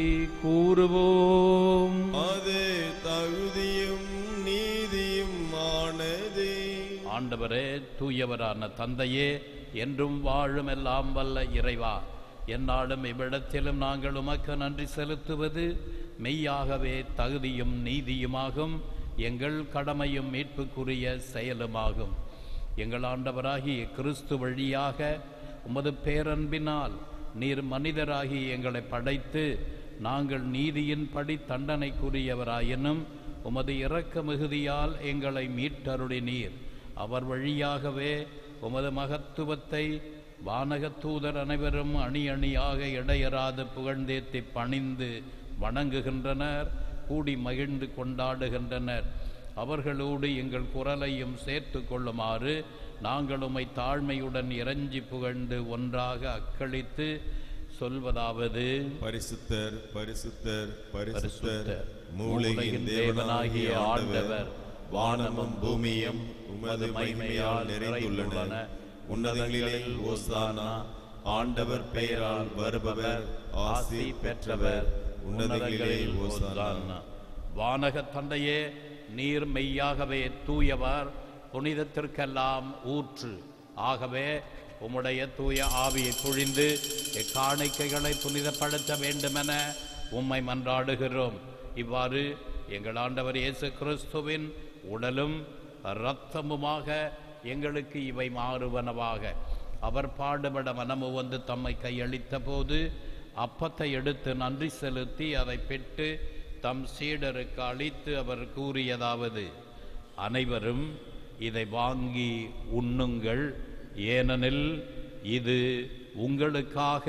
கூறுவோம் அது தகுதியும் நீதியும் ஆனதே ஆண்டவரே தூயவரான தந்தையே என்றும் வாழும் எல்லாம் வல்ல இறைவா எந்நாளும் இவ்விடத்திலும் நாங்கள் உமக்கு நன்றி செலுத்துவது மெய்யாகவே தகுதியும் நீதியுமாகும் எங்கள் கடமையும் மீட்புக்குரிய செயலுமாகும் எங்கள் ஆண்டவராகிய கிறிஸ்து வழியாக உமது பேரன்பினால் நீர் மனிதராகி எங்களை படைத்து நாங்கள் நீதியின்படி தண்டனைக்குரியவராயினும் உமது இரக்க மிகுதியால் எங்களை மீட்டருளினீர் அவர் வழியாகவே உமது மகத்துவத்தை வானகத் தூதர் அனைவரும் அணி அணியாக இடையராது புகழ்ந்தேத்தி பணிந்து வணங்குகின்றனர் கூடி மகிழ்ந்து கொண்டாடுகின்றனர் அவர்களோடு எங்கள் குரலையும் சேர்த்து கொள்ளுமாறு நாங்கள் உம்மை தாழ்மையுடன் இறைஞ்சி புகழ்ந்து ஒன்றாக அக்களித்து சொல்வதாவது பரிசுத்தர் பரிசுத்தர் பரிசுத்தர் பரிசுத்தர், மூலையின் தேவனாகிய ஆண்டவர் வானமும் பூமியும் உமது மகிமையால் நிறைந்துள்ளன உன்னதங்களில் ஓசானா ஆண்டவர் பெயரால் வருபவர் ஆசி பெற்றவர் உன்னதங்களில் ஓசானா வானக தந்தையே நீர் மெய்யாகவே தூயவர் புனிதத்திற்கெல்லாம் ஊற்று ஆகவே உம்முடைய தூய ஆவியை பொழிந்து இக்காணிக்கைகளை புனிதப்படுத்த வேண்டுமென உம்மை மன்றாடுகிறோம் இவ்வாறு எங்கள் ஆண்டவர் இயேசு கிறிஸ்துவின் உடலும் இரத்தமுமாக எங்களுக்கு இவை மாறுவனவாக அவர் பாடுபட மனமு வந்து தம்மை கையளித்த போது அப்பத்தை எடுத்து நன்றி செலுத்தி அதை பெற்று தம் சீடருக்கு அளித்து அவர் கூறியதாவது அனைவரும் இதை வாங்கி உண்ணுங்கள் ஏனெனில் இது உங்களுக்காக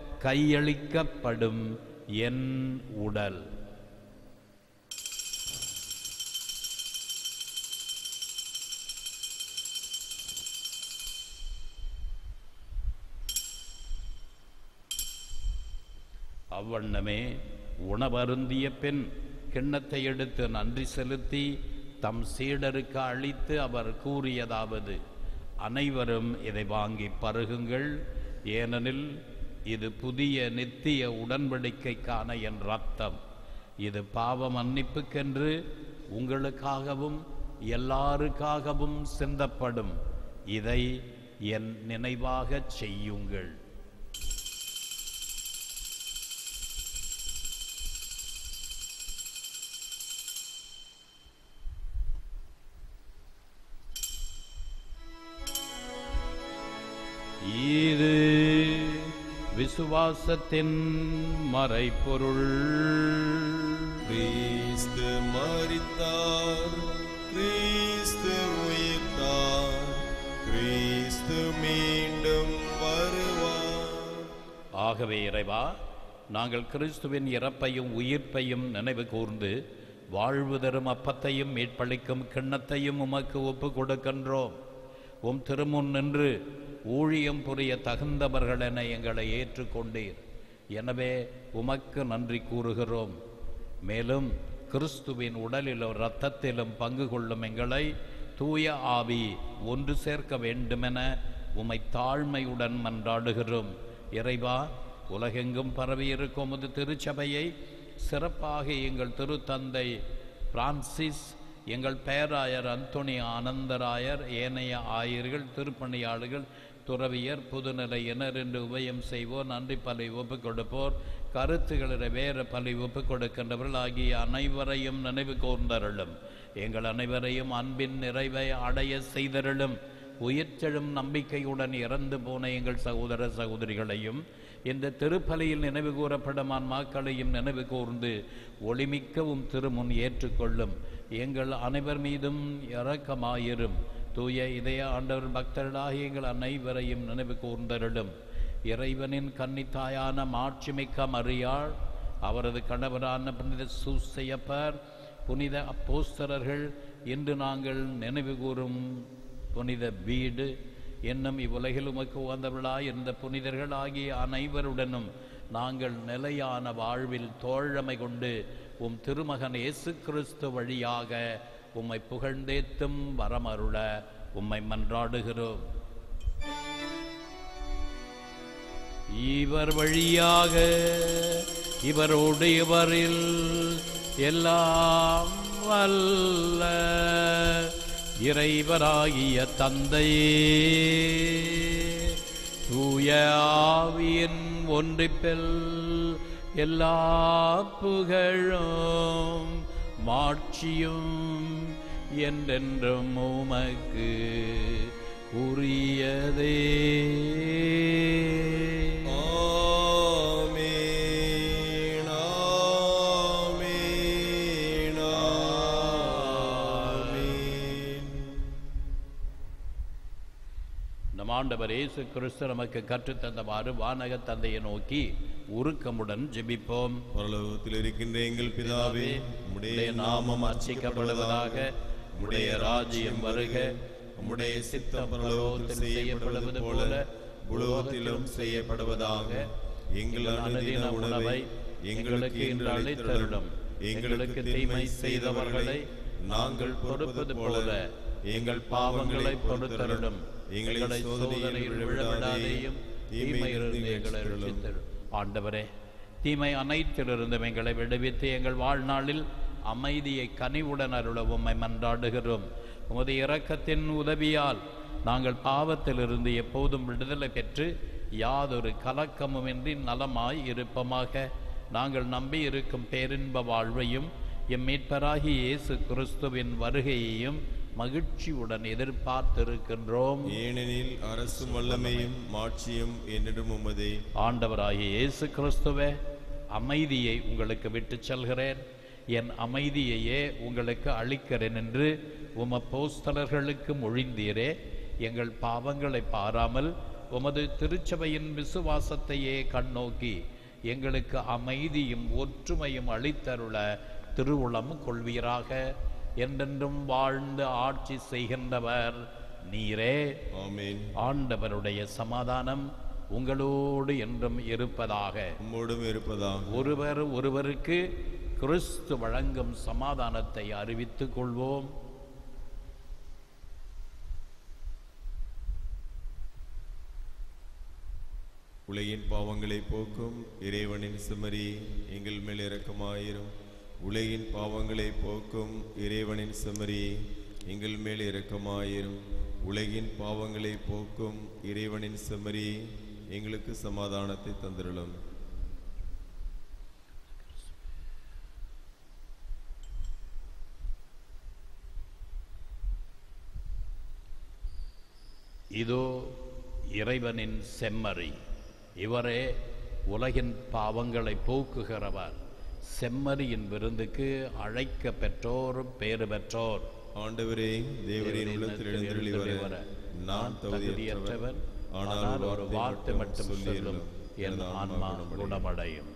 கையளிக்கப்படும் என் உடல் அவ்வண்ணமே உணவருந்திய பின் கிண்ணத்தை எடுத்து நன்றி செலுத்தி தம் சீடருக்கு அளித்து அவர் கூறியதாவது அனைவரும் இதை வாங்கி பருகுங்கள் ஏனெனில் இது புதிய நித்திய உடன்படிக்கைக்கான என் ரத்தம் இது பாவ மன்னிப்புக்கென்று உங்களுக்காகவும் எல்லாருக்காகவும் சிந்தப்படும் இதை என் நினைவாகச் செய்யுங்கள் இது விசுவாசத்தின் மறைப்பொருள் கிறிஸ்து மரித்தார் கிறிஸ்து உயிர்த்தார் கிறிஸ்து மீண்டும் வருவார் ஆகவே இறைவா நாங்கள் கிறிஸ்துவின் இறப்பையும் உயிர்ப்பையும் நினைவு கூர்ந்து வாழ்வு தரும் அப்பத்தையும் மீட்பளிக்கும் கிண்ணத்தையும் உமக்கு ஒப்பு கொடுக்கின்றோம் உம் திருமுன் நின்று ஊழியம் புரிய தகுந்தவர்கள் என எங்களை ஏற்றுக்கொண்டீர் எனவே உமக்கு நன்றி கூறுகிறோம் மேலும் கிறிஸ்துவின் உடலிலும் இரத்தத்திலும் பங்கு கொள்ளும் எங்களை தூய ஆவி ஒன்று சேர்க்க வேண்டுமென உமை தாழ்மையுடன் மன்றாடுகிறோம் இறைவா உலகெங்கும் பரவியிருக்கும் உமது திருச்சபையை சிறப்பாக எங்கள் திருத்தந்தை பிரான்சிஸ் எங்கள் பேராயர் அந்தோணி ஆனந்தராயர் ஏனைய ஆயர்கள் திருப்பணியாளர்கள் துறவியர் புதுநிலையினர் என்று உபயம் செய்வோர் நன்றி பலி ஒப்புக் கொடுப்போர் கருத்துக்களை வேறு பலி ஒப்புக் கொடுக்கின்றவர்கள் ஆகிய அனைவரையும் நினைவு கூர்ந்தருளும் எங்கள் அனைவரையும் அன்பின் நிறைவை அடைய செய்தருளும் உயிர்த்தெழும் நம்பிக்கையுடன் இறந்து போன எங்கள் சகோதர சகோதரிகளையும் இந்த திருப்பலியில் நினைவு கூறப்படும் மக்களையும் நினைவு கூர்ந்து ஒளிமிக்கவும் திருமுன் ஏற்றுக்கொள்ளும் எங்கள் அனைவர் மீதும் இரக்கமாயிரும் தூய இதய ஆண்டவர் பக்தர்களாகிய எங்கள் அனைவரையும் நினைவு கூர்ந்தருளும் இறைவனின் கன்னித்தாயான மாட்சிமிக்க மரியாள் அவரது கணவரான புனித சூசையப்பர் புனித அப்போஸ்தரர்கள் இன்று நாங்கள் நினைவு கூறும் புனித வீடு என்னும் இவ்வுலகில் உமக்கு உகந்தவர்களாய் இருந்த புனிதர்கள் ஆகிய அனைவருடனும் நாங்கள் நிலையான வாழ்வில் தோழமை கொண்டு உம் திருமகன் இயேசு கிறிஸ்து வழியாக உம்மை புகழ்ந்தேத்தும் வரமருள உம்மை மன்றாடுகிறோம் இவர் வழியாக இவரோடு இவரில் எல்லாம் வல்ல இறைவராகிய தந்தையே தூய ஆவியின் ஒன்றிப்பில் எல்லா புகழும் மாட்சியும் என்றென்றும் உமக்கு உரியதே ஆமென், ஆமென், ஆமென். நம் ஆண்டவர் இயேசு கிறிஸ்து நமக்கு கற்றுத்தந்தவாறு வானக தந்தையை நோக்கி உருக்கமுடன் ஜெபிப்போம் பரலோகத்தில் இருக்கின்ற எங்கள் பிதாவே உம்முடைய நாமம் அர்ச்சிக்கப்படுவதாக உம்முடைய ராஜ்யம் வருக உம்முடைய சித்தம் பரலோகத்தில் செய்யப்படுவது போல உலோகத்திலும் செய்யப்படுவதாக எங்கள் அனுதின உணவை எங்களுக்கு இன்று அளித்தருளும் எங்களுக்கு தீமை செய்தவர்களை நாங்கள் பொறுப்பது போல எங்கள் பாவங்களை பொறுத்தருளும் எங்களை சோதனையில் விழவிடாதேயும் தீமையிலிருந்து எங்களை ரட்சித்தருளும் ஆண்டவரே தீமை அனைத்திலிருந்தும் எங்களை விடுவித்து எங்கள் வாழ்நாளில் அமைதியை கனிவுடன் அருள உம்மை மன்றாடுகிறோம் உமது இரக்கத்தின் உதவியால் நாங்கள் பாவத்திலிருந்து எப்போதும் விடுதலை பெற்று யாதொரு கலக்கமுமின்றி நலமாய் இருப்பமாக நாங்கள் நம்பி இருக்கும் பேரின்ப வாழ்வையும் எம் மீட்பராகி இயேசு கிறிஸ்துவின் வருகையையும் மகிழ்ச்சியுடன் எதிர்பார்த்திருக்கின்றோம் ஏனெனில் அரசும் வல்லமையும் மாட்சியும் என்னிடம் உமதே ஆண்டவராகிய இயேசு கிறிஸ்துவே அமைதியை உங்களுக்கு விட்டுச் செல்கிறேன் என் அமைதியையே உங்களுக்கு அளிக்கிறேன் என்று உம போஸ்தலர்களுக்கு மொழிந்தீரே எங்கள் பாவங்களை பாராமல் உமது திருச்சபையின் விசுவாசத்தையே கண்ணோக்கி எங்களுக்கு அமைதியும் ஒற்றுமையும் அளித்தருள திருவுளம் கொள்வீராக என்றென்றும் வாழ்ந்து ஆட்சி செய்கின்றவர் நீரே ஆமென் ஆண்டவருடைய சமாதானம் உங்களோடு என்றும் இருப்பதாக உம்மோடும் இருப்பதாக ஒருவர் ஒருவருக்கு கிறிஸ்து வழங்கும் சமாதானத்தை அறிவித்துக் கொள்வோம் உலகின் பாவங்களை போக்கும் இறைவனின் சிமரி எங்கள் மேல் இரக்கமாயிரும் உலகின் பாவங்களை போக்கும் இறைவனின் சிமரி எங்கள் மேல் இரக்கமாயிரும் உலகின் பாவங்களை போக்கும் இறைவனின் சிமரி எங்களுக்கு சமாதானத்தை தந்திரலும் இதோ இறைவனின் செம்மறி இவரே உலகின் பாவங்களை போக்குகிறவர் செம்மறியின் விருந்துக்கு அழைக்க பெற்றோர் பேறு பெற்றோர் ஆண்டவரே தேவரின் உள்ளத்தில் எழுந்தருளி வர நான் தகுதியற்றவர் ஆனால் ஒரு வார்த்தை மட்டும் சொல்லும் என் ஆன்மா குணமடையும்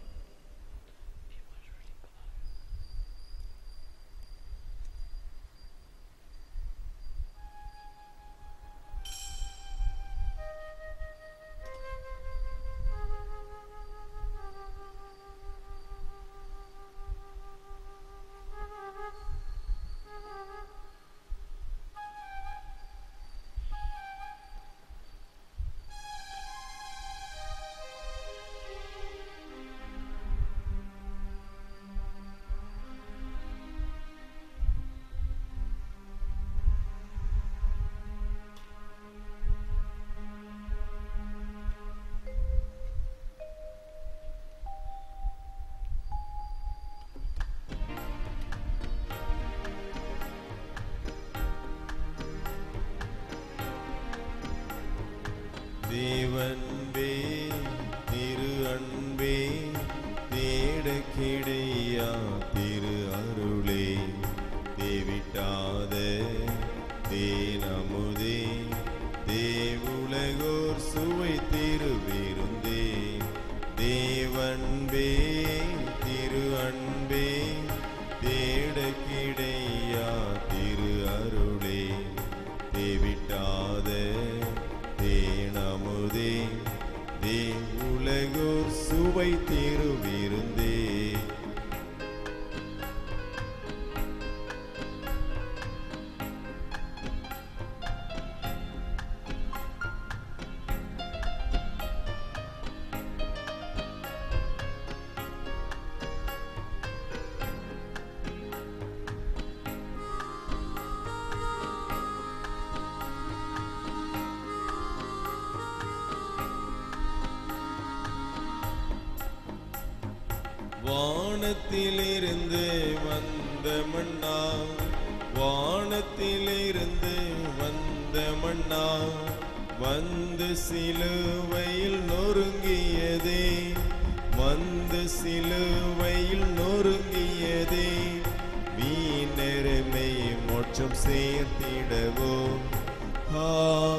தேவன்பே திரு அன்பே தேட கிடையா திரு அருளே தேவிட்டாத தேனமுதே தேவுலகோர் சுவை திருவிருந்தே தேவன்பே திரு அன்பே தேட கிடையா திரு அருளே தேவிட்டாத தேனமுதே தே உலகோர் சுவை திருவிருந்தே வானத்திலிருந்து வந்த மண்ணா வானத்திலிருந்து வந்த மண்ணா வந்து சிலுவையில் நொறுங்கியதே வந்து சிலுவையில் நொறுங்கியதே வீணருமை மோட்சம் சேர்த்திடவோ ஆ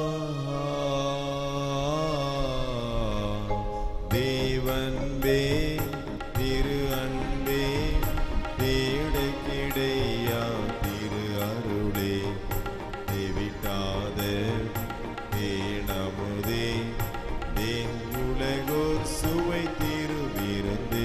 தேவன்பே திரு அன்பே தேட கிடையா திரு அருளே தேவிட்டாத தேனமுதே தே உலகோர் சுவை திருவிருந்தே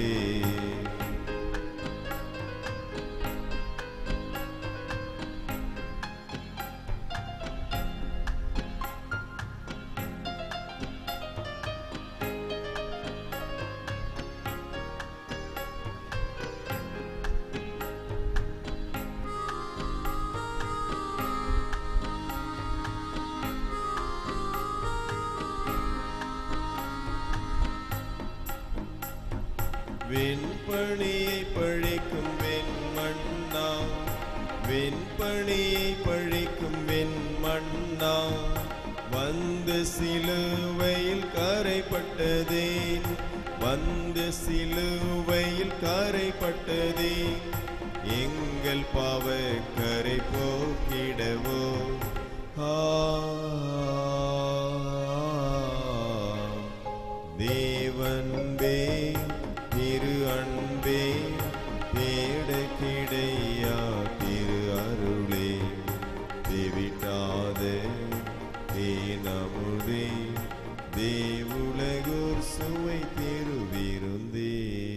வெண்பணியை பழிக்கும் வெண்மண்ணா வெண்பணியை பழிக்கும் வெண்மண்ணா வந்து சிலுவையில் கரைப்பட்டதேன் வந்து சிலுவையில் கரைப்பட்டதேன் எங்கள் பாவ கரை போக்கிடவோ ஆ தேவன்பே திரு அன்பே தேட கிடையா திரு அருளே தேவிட்டாத தேனமுதே தேவுலகோர் சுவை திருவிருந்தே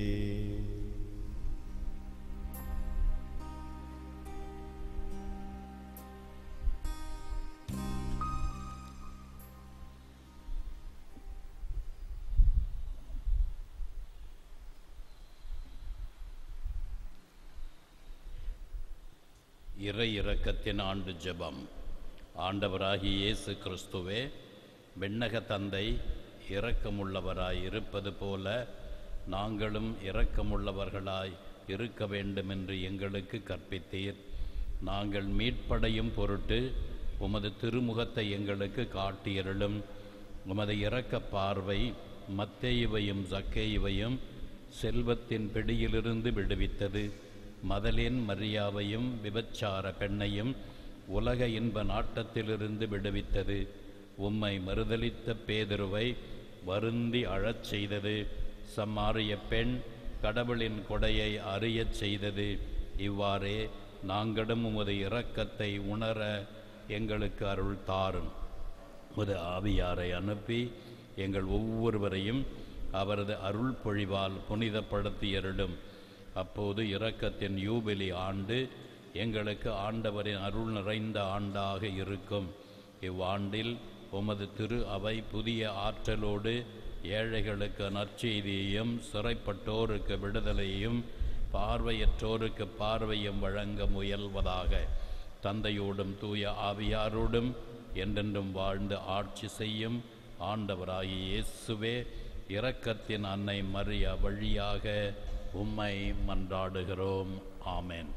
இறை இரக்கத்தின் ஆண்டு ஜெபம் ஆண்டவராகிய இயேசு கிறிஸ்துவே விண்ணக தந்தை இரக்கமுள்ளவராய் இருப்பது போல நாங்களும் இரக்கமுள்ளவர்களாய் இருக்க வேண்டுமென்று எங்களுக்கு கற்பித்தீர் நாங்கள் மீட்படையும் பொருட்டு உமது திருமுகத்தை எங்களுக்கு காட்டியருளும் உமது இரக்க பார்வை மத்தேயுவையும் சக்கேயுவையும் செல்வத்தின் பிடியிலிருந்து விடுவித்தது மதலேன் மரியாவையும் விபச்சார பெண்ணையும் உலக இன்ப நாட்டத்திலிருந்து விடுவித்தது உம்மை மறுதலித்த பேதுருவை வருந்தி அழச் செய்தது சம்மாரிய பெண் கடவுளின் கொடையை அறியச் செய்தது இவ்வாறே நாங்களும் உமது இரக்கத்தை உணர எங்களுக்கு அருள் தாரும் உமது ஆவியாரை அனுப்பி எங்கள் ஒவ்வொருவரையும் அவரது அருள் பொழிவால் புனிதப்படுத்தியருடும் அப்போது இரக்கத்தின் யூபிலி ஆண்டு எங்களுக்கு ஆண்டவரின் அருள் நிறைந்த ஆண்டாக இருக்கும் இவ்வாண்டில் உமது திரு அவை புதிய ஆற்றலோடு ஏழைகளுக்கு நற்செய்தியையும் சிறைப்பட்டோருக்கு விடுதலையையும் பார்வையற்றோருக்கு பார்வையும் வழங்க முயல்வதாக தந்தையோடும் தூய ஆவியாரோடும் என்றென்றும் வாழ்ந்து ஆட்சி செய்யும் ஆண்டவராகிய இயேசுவே இரக்கத்தின் அன்னை மரியா வழியாக உம்மை மன்றாடுகிறோம் ஆமென்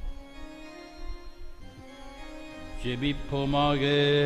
ஜெபிப்போமாக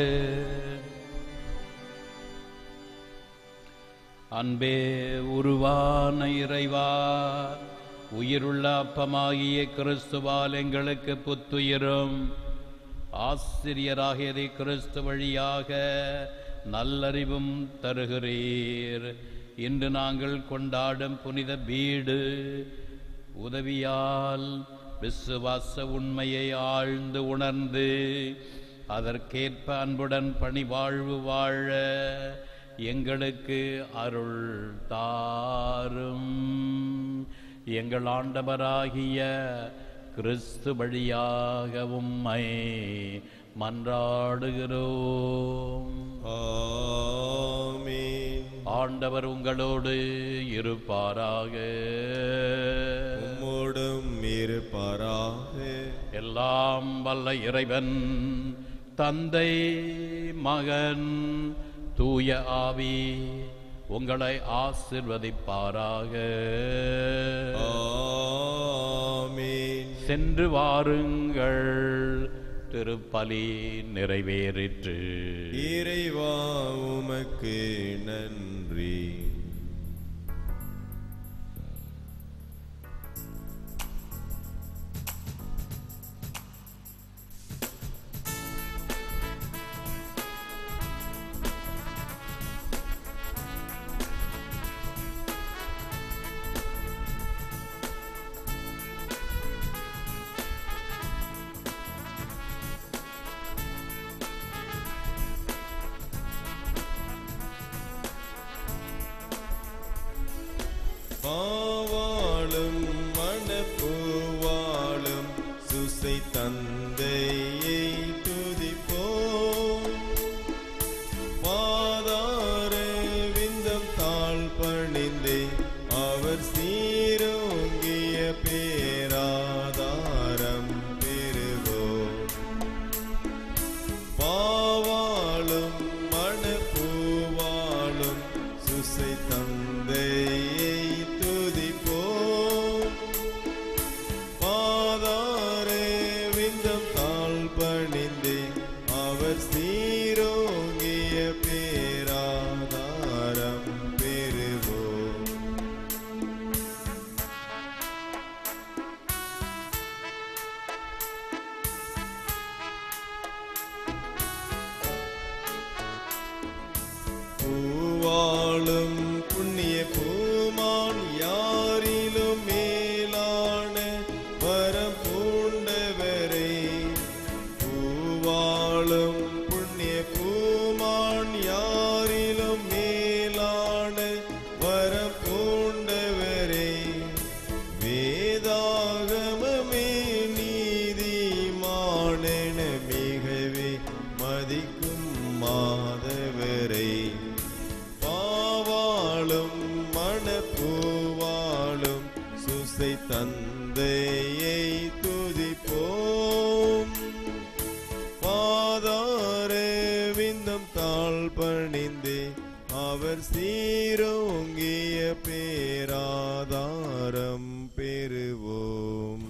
அன்பே உருவான இறைவா உயிருள்ள அப்பமாகிய கிறிஸ்துவால் எங்களுக்கு புத்துயிரும் ஆசிரியராகியதை கிறிஸ்து வழியாக நல்லறிவும் தருகிறீர் இன்று நாங்கள் கொண்டாடும் புனித வீடு உதவியால் விசுவாச உண்மையை ஆழ்ந்து உணர்ந்து அதற்கேற்ப அன்புடன் பணிவாழ்வு வாழ எங்களுக்கு அருள் தாரும் எங்கள் ஆண்டவராகிய கிறிஸ்து வழியாக உம்மை மன்றாடுகிறோம் ஆமென் ஆண்டவர் உங்களோடு இருப்பாராக உம்மோடும் இருப்பாராக எல்லாம் வல்ல இறைவன் தந்தை மகன் தூய ஆவி உங்களை ஆசிர்வதிப்பாராக ஆமென் சென்று வாருங்கள் திருப்பலி நிறைவேறிற்று இறைவா உமக்கு நன்றி பாவாளும் மணப்பூவாளும் சுசை தந்தையை துதிப்போம் பாதார விந்தம் தாழ் பணிந்தே அவர் சீரோங்கிய பேராதாரம் பெறுவோம் பாவாளும் மணப்பூவாளும் சுசை தந்தையை துதிப்போம் பாதாரே விந்தம் தாழ் பணிந்தே அவர் சீரோங்கிய பேராதாரம் பெறுவோம் பூவாளும் புண்ணிய பூமான் யாரிலும் மேலான வரம் பூண்டவரே பூவாளும் புண்ணிய பூமான் யாரிலும் மேலான வரம் பூண்டவரே வேதாகமமே நீதிமானென மிகவே மதிக்கும் மாதவரை பாவாளும் மணப்பூவாளும் சுசை தந்தையை துதிப்போம் பாதாரே விந்தம் தாழ் பணிந்தே அவர் சீரோங்கிய பேராதாரம் பெறுவோம்